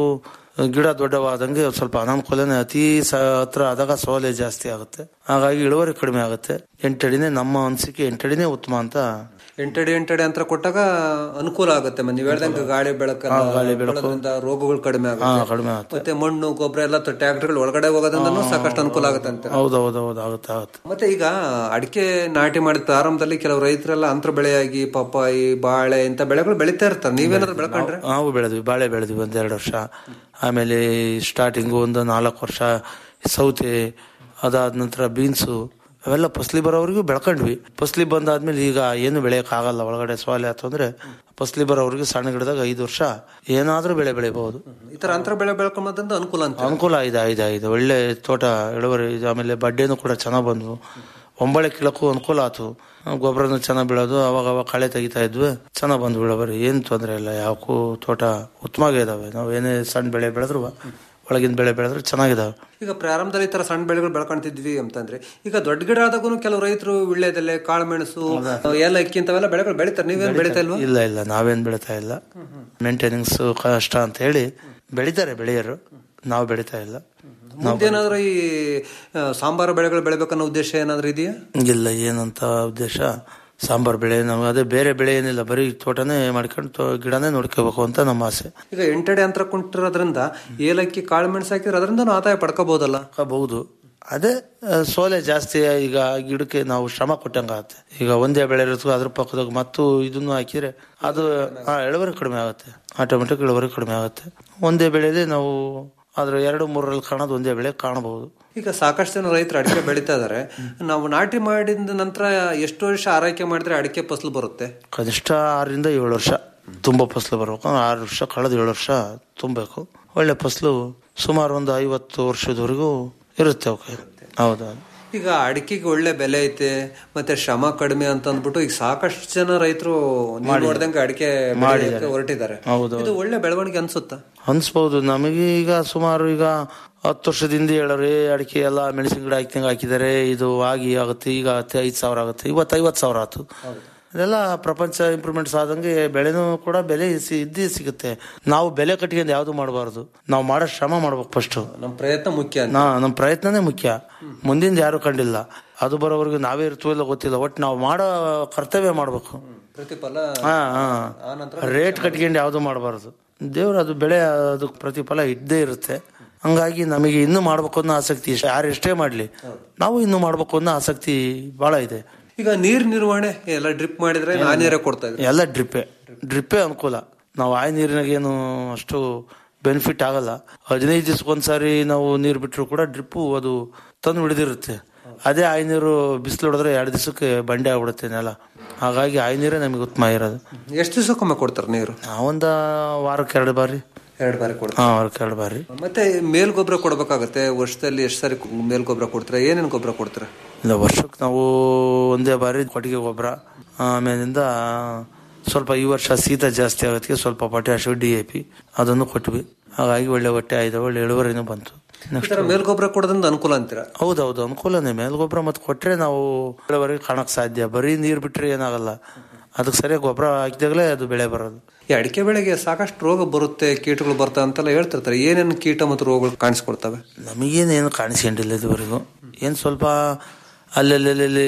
ಗಿಡ ದೊಡ್ಡವಾದಂಗೆ ಸ್ವಲ್ಪ ಅನಾನುಕೂಲನೇ ಅತಿ ಸ- ಹತ್ರ ಆದಾಗ ಸೋಲೆ ಜಾಸ್ತಿ ಆಗುತ್ತೆ ಹಾಗಾಗಿ ಇಳುವರಿ ಕಡಿಮೆ ಆಗುತ್ತೆ ಎಂಟಡಿನೇ ನಮ್ಮ ಅನಿಸಿಕೆ ಎಂಟಡಿನೇ ಉತ್ತಮ ಅಂತ ಎಂಟಡಿ ಎಂಟಡಿ ಅಂತರ ಕೊಟ್ಟಾಗ ಅನುಕೂಲ ಆಗುತ್ತೆ ಮ- ನೀವ್ ಹೇಳ್ದಂಗೆ ಗಾಳಿ ಬೆಳಕಲ್ಲ ಹಾ, ಗಾಳಿ ಬೆಳಕು. ಬೀಳೋದ್ರಿಂದ ರೋಗಗಳು ಕಡಿಮೆ ಹಾ ಆಗುತ್ತೆ ಕಡಿಮೆ ಆಗುತ್ತೆ ಮತ್ತೆ ಮಣ್ಣು ಗೊಬ್ಬರ ಎಲ್ಲ ಟ್ರ್ಯಾಕ್ಟರ್ಗಳು ಒಳಗಡೆ ಹೋಗೋದ್ರಿಂದ ಸಾಕಷ್ಟು ಅನುಕೂಲ ಆಗುತ್ತೆ ಅಂತ ಹೌದೌದೌದು ಆಗುತ್ತೆ ಆಗುತ್ತೆ ಮತ್ತೆ ಈಗ ಅಡಿಕೆ ನಾಟಿ ಮಾಡಿದ ಪ್ರಾರಂಭದಲ್ಲಿ ಕೆಲವು ರೈತರೆಲ್ಲ ಅಂತರ ಬೆಳೆಯಾಗಿ ಪಪ್ಪಾಯಿ ಬಾಳೆ ಇಂತ ಬೆಳೆಗಳು ಬೆಳಿತಾ ಇರ್ತಾರೆ ನೀವೇನಾದ್ರು ಬೆಳ್ಕೊಂಡ್ರೆ ನಾವು ಬೆಳೆದ್ವಿ ಬಾಳೆ ಬೆಳೆದ್ವಿ ಒಂದೆರಡು ವರ್ಷ ಆಮೇಲೆ ಸ್ಟಾರ್ಟಿಂಗು ಒಂದು ನಾಲ್ಕು ವರ್ಷ ಸೌತೆ ಅದಾದ ನಂತರ ಬೀನ್ಸು ಅವೆಲ್ಲ ಫಸಲಿ ಬರೋವರೆಗೂ ಬೆಳ್ಕೊಂಡ್ವಿ ಫಸಲಿ ಬಂದಾದ್ಮೇಲೆ ಈಗ ಏನು ಬೆಳೆಯಕ್ ಆಗಲ್ಲ ಒಳಗಡೆ ಸೋಲೆ ಆಯ್ತು ಅಂದ್ರೆ ಫಸಲಿ ಬರೋವರೆಗೂ ಸಣ್ಣ ಗಿಡದಾಗ ಐದು ವರ್ಷ ಏನಾದ್ರೂ ಬೆಳೆ ಬೆಳಿಬಹುದು ಈ ತರ ಅಂತರ ಬೆಳೆ ಬೆಳ್ಕೊಂಬಂದ್ರೆ ಅನುಕೂಲ ಅಂತ ಅನುಕೂಲ ಇದೆ ಇದೆ ಇದೆ ಒಳ್ಳೆ ತೋಟ ಇಳುವರಿ ಇದೆ. ಆಮೇಲೆ ಬಡ್ಡೆನೂ ಕೂಡ ಚೆನ್ನಾಗ್ ಬಂದ್ವು ಒಂಬಳೆ ಕೀಳಕ್ಕೂ ಅನುಕೂಲ ಆಯ್ತು ಗೊಬ್ಬರನು ಚೆನ್ನಾಗ್ ಬೀಳೋದು ಅವಾಗ ಅವಾಗ ಕಳೆ ತೆಗಿತಾ ಇದ್ವಿ ಚೆನ್ನಾಗ್ ಬಂದ್ವು ಇಳುವರಿ ಏನ್ ತೊಂದರೆ ಇಲ್ಲ ಯಾವಕ್ಕೂ ತೋಟ ಉತ್ತಮವಾಗಿ ಇದಾವೆ ನಾವು ಏನೇ ಸಣ್ಣ ಬೆಳೆ ಬೆಳೆದ್ರು ಒಳಗಿನ ಬೆಳೆ ಬೆಳೆದ್ರು ಚೆನ್ನಾಗಿದಾವೆ ಈಗ ಪ್ರಾರಂಭದಲ್ಲಿ ಈ ತರ ಸಣ್ಣ ಬೆಳೆಗಳು ಬೆಳ್ಕೊಂತಿದ್ವಿ ಅಂತಂದ್ರೆ ಈಗ ದೊಡ್ಡ ಗಿಡ ಆದಾಗೂ ಕೆಲವು ರೈತರು ವಿಳ್ಳೆದೆಲೆ ಕಾಳುಮೆಣಸು ಏಲಕ್ಕಿ ಇಂಥವೆಲ್ಲ ಬೆಳೆಗಳು ಬೆಳಿತಾರೆ ನೀವೇನ್ ಬೆಳಿತಾ ಇಲ್ವಾ ಇಲ್ಲ ಇಲ್ಲ ನಾವೇನ್ ಬೆಳಿತಾ ಇಲ್ಲ ಮೇಂಟೆನೆನ್ಸ್ ಕಷ್ಟ ಅಂತ ಹೇಳಿ ಬೆಳಿತಾರೆ ಬೆಳೆಯರು ನಾವು ಬೆಳಿತಾ ಇಲ್ಲ ಮುಂದೇನಾದ್ರೂ ಈ ಆ, ಸಾಂಬಾರು ಬೆಳೆಗಳು ಬೆಳಿಬೇಕನ್ನೋ ಉದ್ದೇಶ ಏನಾದ್ರೂ ಇದೆಯಾ ಇಲ್ಲ ಏನಂತ ಉದ್ದೇಶ ಸಾಂಬಾರ್ ಬೆಳೆ ನಾವು ಅದೇ ಬೇರೆ ಬೆಳೆ ಏನಿಲ್ಲ ಬರೀ ತೋಟನೇ ಮಾಡ್ಕೊಂಡು ತೋ- ಗಿಡನೇ ನೋಡ್ಕೋಬೇಕು ಅಂತ ನಮ್ಮ ಆಸೆ ಈಗ ಎಂಟಡಿ ಅಂತರ ಕುಂಟಿರೋದ್ರಿಂದ ಏಲಕ್ಕಿ ಕಾಳು ಮೆಣಸು ಹಾಕಿದ್ರೆ ಅದರಿಂದ ಆದಾಯ ಪಡ್ಕೋಬಹುದಲ್ಲ ಬಹುದು ಅದೇ ಆ, ಸೋಲೆ ಜಾಸ್ತಿ ಈಗ ಗಿಡಕ್ಕೆ ನಾವು ಶ್ರಮ ಕೊಟ್ಟಂಗಾಗುತ್ತೆ ಈಗ ಒಂದೇ ಬೆಳೆ ಇರುತ್ತೆ ಅದ್ರ ಪಕ್ಕದಾಗ ಮತ್ತು ಇದನ್ನು ಹಾಕಿದ್ರೆ ಅದು ಆ, ಇಳುವರಿ ಕಡಿಮೆ ಆಗುತ್ತೆ ಆಟೋಮೆಟಿಕ್ ಇಳುವರಿ ಕಡಿಮೆ ಆಗುತ್ತೆ ಒಂದೇ ಬೆಳೆಯಲ್ಲಿ ನಾವು ಅದ್ರ ಎರಡು ಮೂರರಲ್ಲಿ ಕಾಣೋದು ಒಂದೇ ಬೆಳೆ ಕಾಣಬಹುದು ಈಗ ಸಾಕಷ್ಟು ಜನ ರೈತರು ಅಡಿಕೆ ಬೆಳೀತಾ ಇದಾರೆ ನಾವು ನಾಟಿ ಮಾಡಿದ ನಂತರ ಎಷ್ಟು ವರ್ಷ ಆರೈಕೆ ಮಾಡಿದ್ರೆ ಅಡಿಕೆ ಫಸಲು ಬರುತ್ತೆ ಕನಿಷ್ಠ ಆರರಿಂದ ಏಳು ವರ್ಷ ತುಂಬಾ ಫಸಲು ಬರ್ಬೇಕು ಅಂದ್ರೆ ಆರು ವರ್ಷ ಕಳೆದ ಏಳು ವರ್ಷ ತುಂಬಬೇಕು ಒಳ್ಳೆ ಫಸಲು ಸುಮಾರು ಒಂದು ಐವತ್ತು ವರ್ಷದವರೆಗೂ ಇರುತ್ತೆ ಅವಕ್ಕೆ ಹೌದೌದು ಈಗ ಅಡಿಕೆಗೆ ಒಳ್ಳೆ ಬೆಲೆ ಐತೆ ಮತ್ತೆ ಶ್ರಮ ಕಡಿಮೆ ಅಂತ ಅಂದ್ಬಿಟ್ಟು ಈಗ ಸಾಕಷ್ಟು ಜನ ರೈತರು ನೋಡ್ದಂಗೆ ಅಡಿಕೆ ಮಾಡಿದ್ದಾರೆ. ಬೆಳೆಯಕ್ಕೆ ಹೊರಟಿದ್ದಾರೆ ಹೌದು ಇದು ಒಳ್ಳೆ ಬೆಳವಣಿಗೆ ಅನ್ಸುತ್ತಾ ಅನ್ಸ್ಬೋದು ನಮಗೆ ಈಗ ಸುಮಾರು ಈಗ ಹತ್ತು ವರ್ಷದಿಂದ ಹೇಳೋರೆ ಅಡಿಕೆ ಎಲ್ಲ ಮೆಣಸಿನ ಗಿಡ ಹಾಕ್ದಂಗೆ ಹಾಕಿದ್ದಾರೆ ಇದು ಆಗಿ ಆಗುತ್ತೆ ಈಗ ಆಗುತ್ತೆ ಐದು ಸಾವಿರ ಆಗುತ್ತೆ ಇವತ್ತು ಐವತ್ತು ಸಾವಿರ ಆಯ್ತು ಇದೆಲ್ಲ ಪ್ರಪಂಚ ಇಂಪ್ರೂವ್ಮೆಂಟ್ಸ್ ಆದಂಗೆ ಬೆಳೆನೂ ಕೂಡ ಬೆಲೆ ಸಿ- ಇದ್ದೇ ಸಿಗುತ್ತೆ ನಾವು ಬೆಲೆ ಕಟ್ಕೊಂಡು ಯಾವುದು ಮಾಡಬಾರ್ದು ನಾವು ಮಾಡೋ ಶ್ರಮ ಮಾಡ್ಬೇಕು ಫಸ್ಟ್ ನಮ್ಮ ಪ್ರಯತ್ನ ಮುಖ್ಯ ಅಂತ. ನಾ ನಮ್ಮ ಪ್ರಯತ್ನನೇ ಮುಖ್ಯ ಮುಂದಿಂದ ಯಾರು ಕಂಡಿಲ್ಲ ಅದು ಬರೋವರೆಗೂ ನಾವೇ ಇರ್ತೀವೋ ಇಲ್ಲ ಗೊತ್ತಿಲ್ಲ ಒಟ್ಟು ನಾವು ಮಾಡೋ ಕರ್ತವ್ಯ ಮಾಡ್ಬೇಕು ಪ್ರತಿಫಲ ಹಾ ಆ ಹಾ ನಂತರ ರೇಟ್ ಕಟ್ಕೊಂಡು ಯಾವುದು ಮಾಡಬಾರ್ದು ದೇವ್ರು ಅದು ಬೆಳೆ ಅದು ಪ್ರತಿಫಲ ಇದ್ದೇ ಇರುತ್ತೆ ಹಂಗಾಗಿ ನಮಗೆ ಇನ್ನೂ ಮಾಡ್ಬೇಕು ಅನ್ನೋ ಆಸಕ್ತಿ ಇಷ್ಟ ಯಾರು ಎಷ್ಟೇ ಮಾಡ್ಲಿ ನಾವು ಇನ್ನೂ ಮಾಡ್ಬೇಕು ಅನ್ನೋ ಆಸಕ್ತಿ ಬಹಳ ಇದೆ ಈಗ ನೀರ್ ನಿರ್ವಹಣೆ ಎಲ್ಲ ಡ್ರಿಪ್ ಮಾಡಿದ್ರೆ ನಾ ನೀರೇ ಕೊಡ್ತಾ ಇದ್ರೆ ಎಲ್ಲ ಡ್ರಿಪ್ಪೆ ಡ್ರಿಪ್ಪೇ ಅನುಕೂಲ ನಾವು ಆಯ್ ನೀರಿನಾಗ ಏನು ಅಷ್ಟು ಬೆನಿಫಿಟ್ ಆಗಲ್ಲ ಹದಿನೈದು ದಿವ್ಸಕ್ಕೊಂದ್ಸಾರಿ ನಾವು ನೀರು ಬಿಟ್ಟರು ಕೂಡ ಡ್ರಿಪ್ಪು ಅದು ತಂದು ಹಿಡಿದಿರುತ್ತೆ ಅದೇ ಆಯ್ ನೀರು ಬಿಸಿಲು ಹೊಡೆದ್ರೆ ಎರಡು ದಿವಸಕ್ಕೆ ಬಂಡೆ ಆಗ್ಬಿಡುತ್ತೆ ನೆಲ ಹಾಗಾಗಿ ಆಯ್ ನೀರೇ ನಮಗೆ ಉತ್ತಮ ಇರೋದು ಎಷ್ಟು ದಿವಸಕ್ಕೊಮ್ಮೆ ಕೊಡ್ತಾರೆ ನೀರು ನಾವೊಂದ ವಾರಕ್ಕೆ ಎರಡು ಬಾರಿ ಎರಡು ಬಾರಿ ಕೊಡ್ತಾರೆ ಹಾ ವಾರಕ್ಕೆ ಎರಡು ಬಾರಿ ಮತ್ತೆ ಮೇಲ್ ಗೊಬ್ಬರ ಕೊಡ್ಬೇಕಾಗತ್ತೆ ವರ್ಷದಲ್ಲಿ ಎಷ್ಟು ಸಾರಿ ಮೇಲ್ ಗೊಬ್ಬರ ಕೊಡ್ತೀರಾ ಏನೇನು ಗೊಬ್ಬರ ಕೊಡ್ತೀರಾ ಇಲ್ಲ ವರ್ಷಕ್ಕೆ ನಾವು ಒಂದೇ ಬಾರಿ ಕೊಟ್ಟಿಗೆ ಗೊಬ್ಬರ ಆಮೇಲಿಂದ ಸ್ವಲ್ಪ ಈ ವರ್ಷ ಶೀತ ಜಾಸ್ತಿ ಆಗೋದಕ್ಕೆ ಸ್ವಲ್ಪ ಪೊಟ್ಯಾಶ್ ಡಿ ಎ ಪಿ ಅದನ್ನು ಕೊಟ್ವಿ ಹಾಗಾಗಿ ಒಳ್ಳೆ ಹೊಟ್ಟೆ ಆಯ್ತು ಒಳ್ಳೆ ಇಳುವರಿನೂ ಬಂತು ಈ ತರ ಮೇಲ್ ಗೊಬ್ಬರ ಕೊಡೋದ್ರಿಂದ ಅನುಕೂಲ ಅಂತೀರಾ ಹೌದೌದು ಅನುಕೂಲನೇ ಮೇಲ್ ಗೊಬ್ಬರ ಮತ್ತೆ ಕೊಟ್ರೆ ನಾವು ಇಳುವರಿ ಕಾಣಕ್ ಸಾಧ್ಯ ಬರೀ ನೀರು ಬಿಟ್ರೆ ಏನಾಗಲ್ಲ ಅದಕ್ಕೆ ಸರಿಯಾಗಿ ಗೊಬ್ಬರ ಹಾಕಿದಾಗಲೇ ಅದು ಬೆಳೆ ಬರೋದು ಈ ಅಡಿಕೆ ಬೆಳೆಗೆ ಸಾಕಷ್ಟು ರೋಗ ಬರುತ್ತೆ ಕೀಟಗಳು ಬರ್ತಾವೆ ಅಂತೆಲ್ಲ ಹೇಳ್ತಿರ್ತಾರೆ ಏನೇನು ಕೀಟ ಮತ್ತು ರೋಗಗಳು ಕಾಣಿಸ್ಕೊಡ್ತವೆ ನಮಗೇನೇನು ಕಾಣಿಸ್ಕೊಂಡಿಲ್ಲ ಇದುವರೆಗೂ ಏನು ಸ್ವಲ್ಪ ಅಲ್ಲಲ್ಲಿ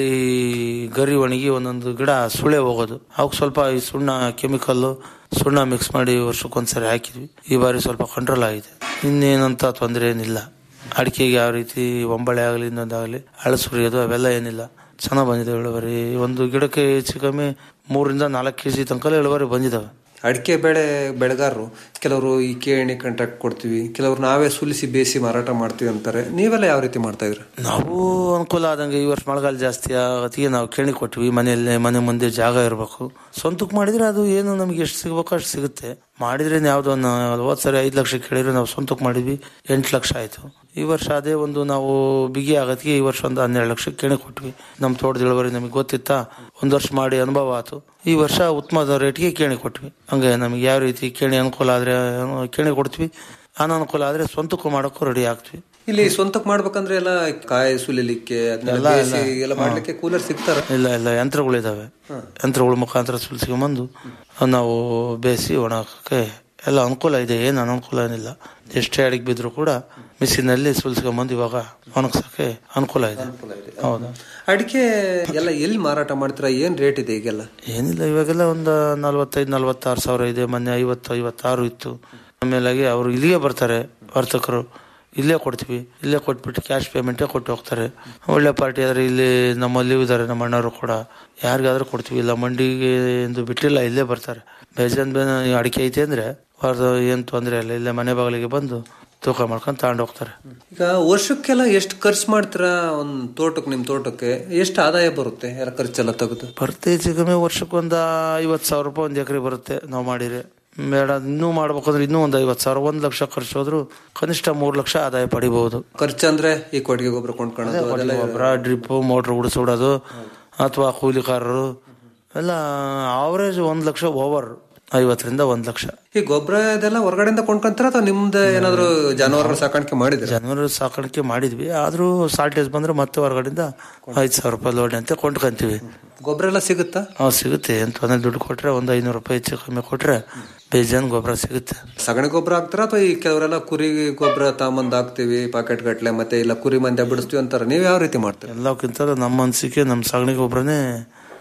ಗರಿ ಒಣಗಿ ಒಂದೊಂದು ಗಿಡ ಸುಳೆ ಹೋಗೋದು ಅವಕ್ಕೆ ಸ್ವಲ್ಪ ಈ ಸುಣ್ಣ ಕೆಮಿಕಲ್ಲು ಸುಣ್ಣ ಮಿಕ್ಸ್ ಮಾಡಿ ವರ್ಷಕ್ಕೊಂದ್ಸರಿ ಹಾಕಿದ್ವಿ ಈ ಬಾರಿ ಸ್ವಲ್ಪ ಕಂಟ್ರೋಲ್ ಆಗಿದೆ ಇನ್ನೇನಂತ ತೊಂದರೆ ಏನಿಲ್ಲ ಅಡಿಕೆಗೆ ಯಾವ ರೀತಿ ಒಂಬಳೆ ಆಗಲಿ ಇನ್ನೊಂದಾಗಲಿ ಹಳ ಸುರಿಯೋದು ಅವೆಲ್ಲ ಏನಿಲ್ಲ ಚೆನ್ನಾಗಿ ಬಂದಿದೆ ಇಳುವರಿ ಒಂದು ಗಿಡಕ್ಕೆ ಹೆಚ್ಚು ಕಮ್ಮಿ ಮೂರರಿಂದ ನಾಲ್ಕು ಕೆ ಜಿ ತನಕ ಇಳುವರಿ ಬಂದಿದ್ದಾವೆ ಅಡಿಕೆ ಬೆಳೆ ಬೆಳೆಗಾರರು ಕೆಲವರು ಈ ಕೇಣಿ ಕಾಂಟ್ರಾಕ್ಟ್ ಕೊಡ್ತೀವಿ ಕೆಲವರು ನಾವೇ ಸುಲಿಸಿ ಬೇಯಿಸಿ ಮಾರಾಟ ಮಾಡ್ತೀವಿ ಅಂತಾರೆ ನೀವೆಲ್ಲ ಯಾವ ರೀತಿ ಮಾಡ್ತಾ ಇದ್ರಿ ನಾವು ಅನುಕೂಲ ಆದಂಗೆ ಈ ವರ್ಷ ಮಳೆಗಾಲ ಜಾಸ್ತಿ ಆಗತ್ತಿಗೆ ನಾವು ಕೇಣಿ ಕೊಟ್ವಿ ಮನೆಯಲ್ಲೇ ಮನೆ ಮುಂದೆ ಜಾಗ ಇರಬೇಕು ಸ್ವಂತಕ್ಕೆ ಮಾಡಿದ್ರೆ ಅದು ಏನು ನಮ್ಗೆ ಎಷ್ಟು ಸಿಗ್ಬೇಕೋ ಅಷ್ಟು ಸಿಗುತ್ತೆ ಮಾಡಿದ್ರೆ ಯಾವುದೋ ಒಂದು ಹೋದ್ ಸರಿ ಐದು ಲಕ್ಷ ಕೇಳಿದ್ರೆ ನಾವು ಸ್ವಂತಕ್ಕೆ ಮಾಡಿದ್ವಿ ಎಂಟು ಲಕ್ಷ ಆಯ್ತು ಈ ವರ್ಷ ಅದೇ ಒಂದು ನಾವು ಬಿಗಿ ಆಗತ್ತಿಗೆ ಈ ವರ್ಷ ಒಂದು ಹನ್ನೆರಡು ಲಕ್ಷ ಕೇಣಿ ಕೊಟ್ವಿ ನಮ್ಮ ತೋಟದ ಇಳುವರಿ ನಮಗೆ ಗೊತ್ತಿತ್ತಾ ಒಂದು ವರ್ಷ ಮಾಡಿ ಅನುಭವ ಆಯ್ತು ಈ ವರ್ಷ ಉತ್ತಮವಾದ ರೇಟ್ಗೆ ಕೇಣಿ ಕೊಟ್ವಿ ಹಂಗೆ ನಮಗೆ ಯಾವ ರೀತಿ ಕೇಣಿ ಅನುಕೂಲ ಆದ್ರೆ ಕೇಣಿ ಕೊಡ್ತೀವಿ ಅನಾನುಕೂಲ ಆದ್ರೆ ಸ್ವಂತಕ್ಕೂ ಮಾಡೋಕ್ಕೂ ರೆಡಿ ಆಗ್ತೀವಿ ಇಲ್ಲಿ ಸ್ವಂತಕ್ಕೆ ಮಾಡ್ಬೇಕಂದ್ರೆ ಎಲ್ಲ ಕಾಯಿ ಸುಲಿಲಿಕ್ಕೆ ಅದನ್ನೆಲ್ಲ ಎಲ್ಲ- ಬೇಯಿಸಿ ಎಲ್ಲ. ಎಲ್ಲ ಮಾಡ್ಲಿಕ್ಕೆ ಕೂಲರ್ ಸಿಗ್ತಾರ ಇಲ್ಲ ಇಲ್ಲ ಯಂತ್ರಗಳಿದಾವೆ ಯಂತ್ರಗಳ ಮುಖಾಂತರ ಸುಲಿಸ್ಕೊಂಬಂದು ನಾವು ಬೇಯಿಸಿ ಒಣಗಕ್ಕೆ ಎಲ್ಲ ಅನುಕೂಲ ಇದೆ ಏನು ಅನುಕೂಲ ಏನಿಲ್ಲ ಎಷ್ಟೇ ಅಡಿಗೆ ಬಿದ್ರು ಕೂಡ ಮಿಷಿನಲ್ಲಿ ಸುಲಿಸ್ಕೊಂಬಂದು ಇವಾಗ ಒಣಗ್ಸಕ್ಕೆ ಅನುಕೂಲ ಇದೆ ಹೌದು ಅಡಿಕೆ ಎಲ್ಲ ಎಲ್ಲಿ ಮಾರಾಟ ಮಾಡ್ತೀರಾ ಏನ್ ರೇಟ್ ಇದೆ ಈಗೆಲ್ಲ ಏನಿಲ್ಲ ಇವಾಗೆಲ್ಲ ಒಂದು ನಲ್ವತ್ತೈದು ನಲ್ವತ್ತಾರು ಸಾವಿರ ಇದೆ ಮೊನ್ನೆ ಐವತ್ತು ಐವತ್ತಾರು ಇತ್ತು ಆಮೇಲಾಗಿ ಅವರು ಇಲ್ಲಿಗೆ ಬರ್ತಾರೆ ವರ್ತಕರು ಇಲ್ಲೇ ಕೊಡ್ತೀವಿ ಇಲ್ಲೇ ಕೊಟ್ಬಿಟ್ಟು ಕ್ಯಾಶ್ ಪೇಮೆಂಟೇ ಕೊಟ್ಟು ಹೋಗ್ತಾರೆ ಒಳ್ಳೆ ಪಾರ್ಟಿ ಆದ್ರೆ ಇಲ್ಲಿ ನಮ್ಮಲ್ಲಿ ಇದ್ದಾರೆ ನಮ್ಮ ಅಣ್ಣವರು ಕೂಡ ಯಾರಿಗಾದ್ರೂ ಕೊಡ್ತೀವಿ ಇಲ್ಲ ಮಂಡಿಗೆ ಎಂದು ಬಿಟ್ಟಿಲ್ಲ ಇಲ್ಲೇ ಬರ್ತಾರೆ ಬೇಜಾನ್ ಬೇ ಅಡಿಕೆ ಐತೆ ಅಂದ್ರೆ ಅವ್ರದ್ದು ಏನು ತೊಂದರೆ ಇಲ್ಲ ಇಲ್ಲೇ ಮನೆ ಬಾಗಿಲಿಗೆ ಬಂದು ತೂಕ ಮಾಡ್ಕೊಂಡು ತಗೊಂಡು ಹೋಗ್ತಾರೆ ಈಗ ವರ್ಷಕ್ಕೆಲ್ಲ ಎಷ್ಟು ಖರ್ಚು ಮಾಡ್ತೀರಾ ಒಂದ್ ತೋಟಕ್ಕೆ ನಿಮ್ ತೋಟಕ್ಕೆ ಎಷ್ಟು ಆದಾಯ ಬರುತ್ತೆ ಎಲ್ಲ ಖರ್ಚೆಲ್ಲ ತೆಗೆದು ಬರುತ್ತೆ ಹೆಚ್ಚು ಕಮ್ಮಿ ವರ್ಷಕ್ಕೆ ಒಂದು ಐವತ್ತು ಸಾವಿರ ರೂಪಾಯಿ ಒಂದು ಎಕರೆ ಬರುತ್ತೆ ನಾವು ಮಾಡಿದ್ರೆ ಬೇಡ ಇನ್ನೂ ಮಾಡ್ಬೇಕಂದ್ರೆ ಇನ್ನೂ ಒಂದು ಐವತ್ತು ಸಾವಿರ ಒಂದು ಲಕ್ಷ ಖರ್ಚು ಹೋದ್ರು ಕನಿಷ್ಠ ಮೂರು ಲಕ್ಷ ಆದಾಯ ಪಡಿಬಹುದು ಖರ್ಚಂದ್ರೆ ಈ ಕೊಟ್ಟಿಗೆ ಗೊಬ್ಬರ ಕೊಂಡ್ಕೊಳ್ಳೋದು ಅದೆಲ್ಲ ಗೊಬ್ಬರ ಡ್ರಿಪ್ ಮೋಟ್ರ್ ಉಡಿಸೋಡೋದು ಅಥವಾ ಕೂಲಿಕಾರರು ಎಲ್ಲ ಅವರೇಜ್ ಒಂದು ಲಕ್ಷ ಓವರ್ ಐವತ್ತರಿಂದ ಒಂದು ಲಕ್ಷ ಈ ಗೊಬ್ಬರ ಇದೆಲ್ಲ ಹೊರಗಡೆಯಿಂದ ಕೊಂಡ್ಕೊಂತಾರ ಅಥವಾ ನಿಮ್ದು ಏನಾದ್ರು ಜಾನುವಾರುಗಳ ಸಾಕಾಣಿಕೆ ಮಾಡಿದ್ರೆ ಜಾನುವಾರು ಸಾಕಾಣಿಕೆ ಮಾಡಿದ್ವಿ ಆದ್ರೂ ಸಾಲ್ಟೇಜ್ ಬಂದ್ರೆ ಮತ್ತೆ ಹೊರಗಡೆಯಿಂದ ಐದು ಸಾವಿರ ರೂಪಾಯಿ ಲೋಡ್ ಅಂತ ಕೊಂಡ್ಕೊಂತೀವಿ ಗೊಬ್ಬರ ಎಲ್ಲ ಸಿಗುತ್ತಾ ಹಾ ಸಿಗುತ್ತೆ ಎಂತ ಒಂದೇ ದುಡ್ಡು ಕೊಟ್ರೆ ಒಂದು ಐನೂರು ರೂಪಾಯಿ ಹೆಚ್ಚು ಕಮ್ಮಿ ಕೊಟ್ರೆ ಬೇಜಾನ್ ಗೊಬ್ಬರ ಸಿಗುತ್ತೆ ಸಗಣಿ ಗೊಬ್ಬರ ಹಾಕ್ತಾರ ಅಥವಾ ಈ ಕೆಲವರೆಲ್ಲ ಕುರಿ ಗೊಬ್ಬರ ತಾಂಬಂದ್ ಹಾಕ್ತಿವಿ ಪಾಕೆಟ್ ಗಟ್ಲೆ ಮತ್ತೆ ಇಲ್ಲ ಕುರಿ ಮಂದ್ಯ ಬಿಡಿಸ್ತೀವಿ ಅಂತಾರ ನೀವ್ ಯಾವ ರೀತಿ ಮಾಡ್ತೀರಿ ಎಲ್ಲಕ್ಕಿಂತ ನಮ್ಮ ಅನಿಸಿಕೆ ನಮ್ಮ ಸಗಣಿ ಗೊಬ್ಬರನೇ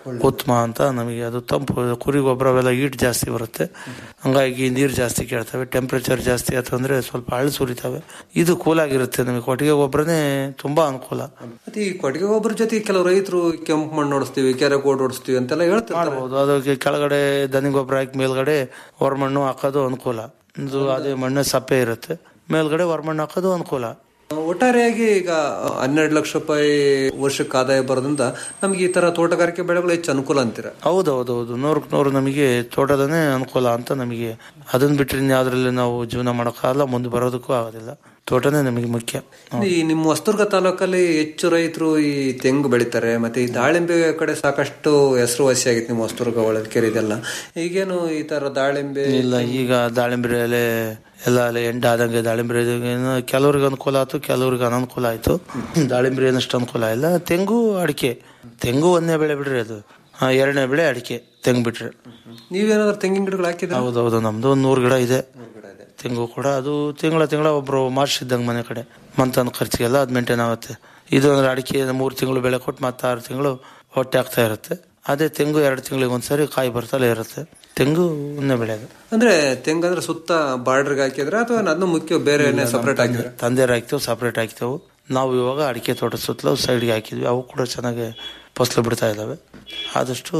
ಉತ್ತಮ ಅಂತ ನಮಗೆ ಅದು ತಂಪು ಕುರಿ ಗೊಬ್ಬರ ಅವೆಲ್ಲ ಹೀಟ್ ಜಾಸ್ತಿ ಬರುತ್ತೆ ಹಂಗಾಗಿ ನೀರು ಜಾಸ್ತಿ ಕೇಳ್ತವೆ ಟೆಂಪ್ರೇಚರ್ ಜಾಸ್ತಿ ಆಯ್ತು ಅಂದ್ರೆ ಸ್ವಲ್ಪ ಹಳ್ಳು ಸುರಿತವೆ ಇದು ಕೂಲ್ ಆಗಿರುತ್ತೆ ನಮಗೆ ಕೊಟ್ಟಿಗೆ ಗೊಬ್ಬರನೇ ತುಂಬಾ ಅನುಕೂಲ ಮತ್ತೆ ಈ ಕೊಟ್ಟಿಗೆ ಗೊಬ್ಬರ ಜೊತೆಗೆ ಕೆಲವು ರೈತರು ಕೆಂಪು ಮಣ್ಣು ಓಡಿಸ್ತೀವಿ ಕೆರೆ ಕೋಡ್ ಓಡಿಸ್ತೀವಿ ಅಂತೆಲ್ಲ ಹೇಳ್ತಿರ್ತಾರೆ ಮಾಡ್ಬೋದು ಅದಕ್ಕೆ ಕೆಳಗಡೆ ದನಿ ಗೊಬ್ಬರ ಹಾಕಿ ಮೇಲ್ಗಡೆ ಹೊರಮಣ್ಣು ಹಾಕೋದು ಅನುಕೂಲ ಇದು ಅದೇ ಮಣ್ಣು ಸಪ್ಪೆ ಇರುತ್ತೆ ಮೇಲ್ಗಡೆ ಹೊರಮಣ್ಣು ಹಾಕೋದು ಅನುಕೂಲ ಒಟ್ಟಾರೆಯಾಗಿ ಈಗ ಹನ್ನೆರಡು ಲಕ್ಷ ರೂಪಾಯಿ ವರ್ಷಕ್ಕೆ ಆದಾಯ ಬರೋದ್ರಿಂದ ನಮ್ಗೆ ಈ ತರ ತೋಟಗಾರಿಕೆ ಬೆಳೆಗಳು ಹೆಚ್ಚು ಅನುಕೂಲ ಅಂತೀರ ಹೌದೌದೌದು ನೂರಕ್ಕೆ ನೂರು ನಮಗೆ ತೋಟದನೇ ಅನುಕೂಲ ಅಂತ ನಮಗೆ ಅದನ್ನ ಬಿಟ್ಟರೆ ಇನ್ಯಾವುದ್ರಲ್ಲಿ ನಾವು ಜೀವನ ಮಾಡೋಕ್ಕಾಗಲ್ಲ ಮುಂದೆ ಬರೋದಕ್ಕೂ ಆಗೋದಿಲ್ಲ ತೋಟನೇ ನಮಗೆ ಮುಖ್ಯ ಈ ನಿಮ್ಮ ಹೊಸದುರ್ಗ ತಾಲೂಕಲ್ಲಿ ಹೆಚ್ಚು ರೈತರು ಈ ತೆಂಗು ಬೆಳಿತಾರೆ ಮತ್ತೆ ಈ ದಾಳಿಂಬೆ ಕಡೆ ಸಾಕಷ್ಟು ಹೆಸರುವಾಸಿ ಆಗಿತ್ತು ನಿಮ್ಮ ಹೊಸದುರ್ಗ ಹೊಳಲ್ಕೆರೆ ಇದೆಲ್ಲ ಈಗೇನು ಈ ತರ ದಾಳಿಂಬೆ ಇಲ್ಲ ಈಗ ದಾಳಿಂಬೆ ಎಲೆ ಎಲ್ಲ ಅಲ್ಲೇ ಎಂಡ ಆದಂಗೆ ದಾಳಿಂಬೆ ಏನು ಕೆಲವ್ರಿಗೆ ಅನುಕೂಲ ಆಯ್ತು ಕೆಲವ್ರಿಗೆ ಅನನುಕೂಲ ಆಯ್ತು ದಾಳಿಂಬೆ ಏನಷ್ಟು ಅನುಕೂಲ ಇಲ್ಲ ತೆಂಗು ಅಡಿಕೆ ತೆಂಗು ಒಂದನೇ ಬೆಳೆ ಬಿಡ್ರಿ ಅದು ಹಾ ಎರಡನೇ ಬೆಳೆ ಅಡಿಕೆ ತೆಂಗು ಬಿಟ್ರೆ ನೀವೇನಾದ್ರೂ ತೆಂಗಿನ ಗಿಡಗಳು ಹಾಕಿದ್ರೆ ಹೌದೌದು ನಮ್ದು ಒಂದು ನೂರು ಗಿಡ ಇದೆ ತೆಂಗು ಕೂಡ ಅದು ತಿಂಗಳ ತಿಂಗಳ ಒಬ್ರು ಮಾರ್ಸಿದ್ದಂಗೆ ಮನೆ ಕಡೆ ಮಂತನ ಖರ್ಚಿಗೆಲ್ಲ ಅದು ಮೇಂಟೈನ್ ಆಗುತ್ತೆ ಇದು ಅಂದ್ರೆ ಅಡಿಕೆ ಮೂರು ತಿಂಗಳು ಬೆಳೆ ಕೊಟ್ಟು ಮತ್ತೆ ಆರು ತಿಂಗಳು ಹೊಟ್ಟೆ ಆಗ್ತಾ ಇರುತ್ತೆ ಅದೇ ತೆಂಗು ಎರಡು ತಿಂಗಳಿಗೆ ಒಂದ್ಸರಿ ಕಾಯಿ ಬರ್ತಲೇ ಇರುತ್ತೆ ತೆಂಗು ಒಂದೇ ಬೆಳೆ ಅದು ಅಂದ್ರೆ ತೆಂಗು ಅಂದ್ರೆ ಸುತ್ತ ಬಾರ್ಡರ್ಗೆ ಹಾಕಿದ್ರೆ ಅಥವಾ ಅದನ್ನು ಮುಖ್ಯ ಬೇರೆ ಸಪರೇಟ್ ಹಾಕಿದ್ರೆ ತಂದೆರು ಹಾಕ್ತೇವೆ ಸಪ್ರೇಟ್ ಹಾಕ್ತೇವೆ ನಾವು ಇವಾಗ ಅಡಿಕೆ ತೋಟ ಸುತ್ತಲೂ ಸೈಡ್ಗೆ ಹಾಕಿದ್ವಿ ಅವು ಕೂಡ ಚೆನ್ನಾಗಿ ಫಸಲು ಬಿಡ್ತಾ ಇದ್ದಾವೆ ಆದಷ್ಟು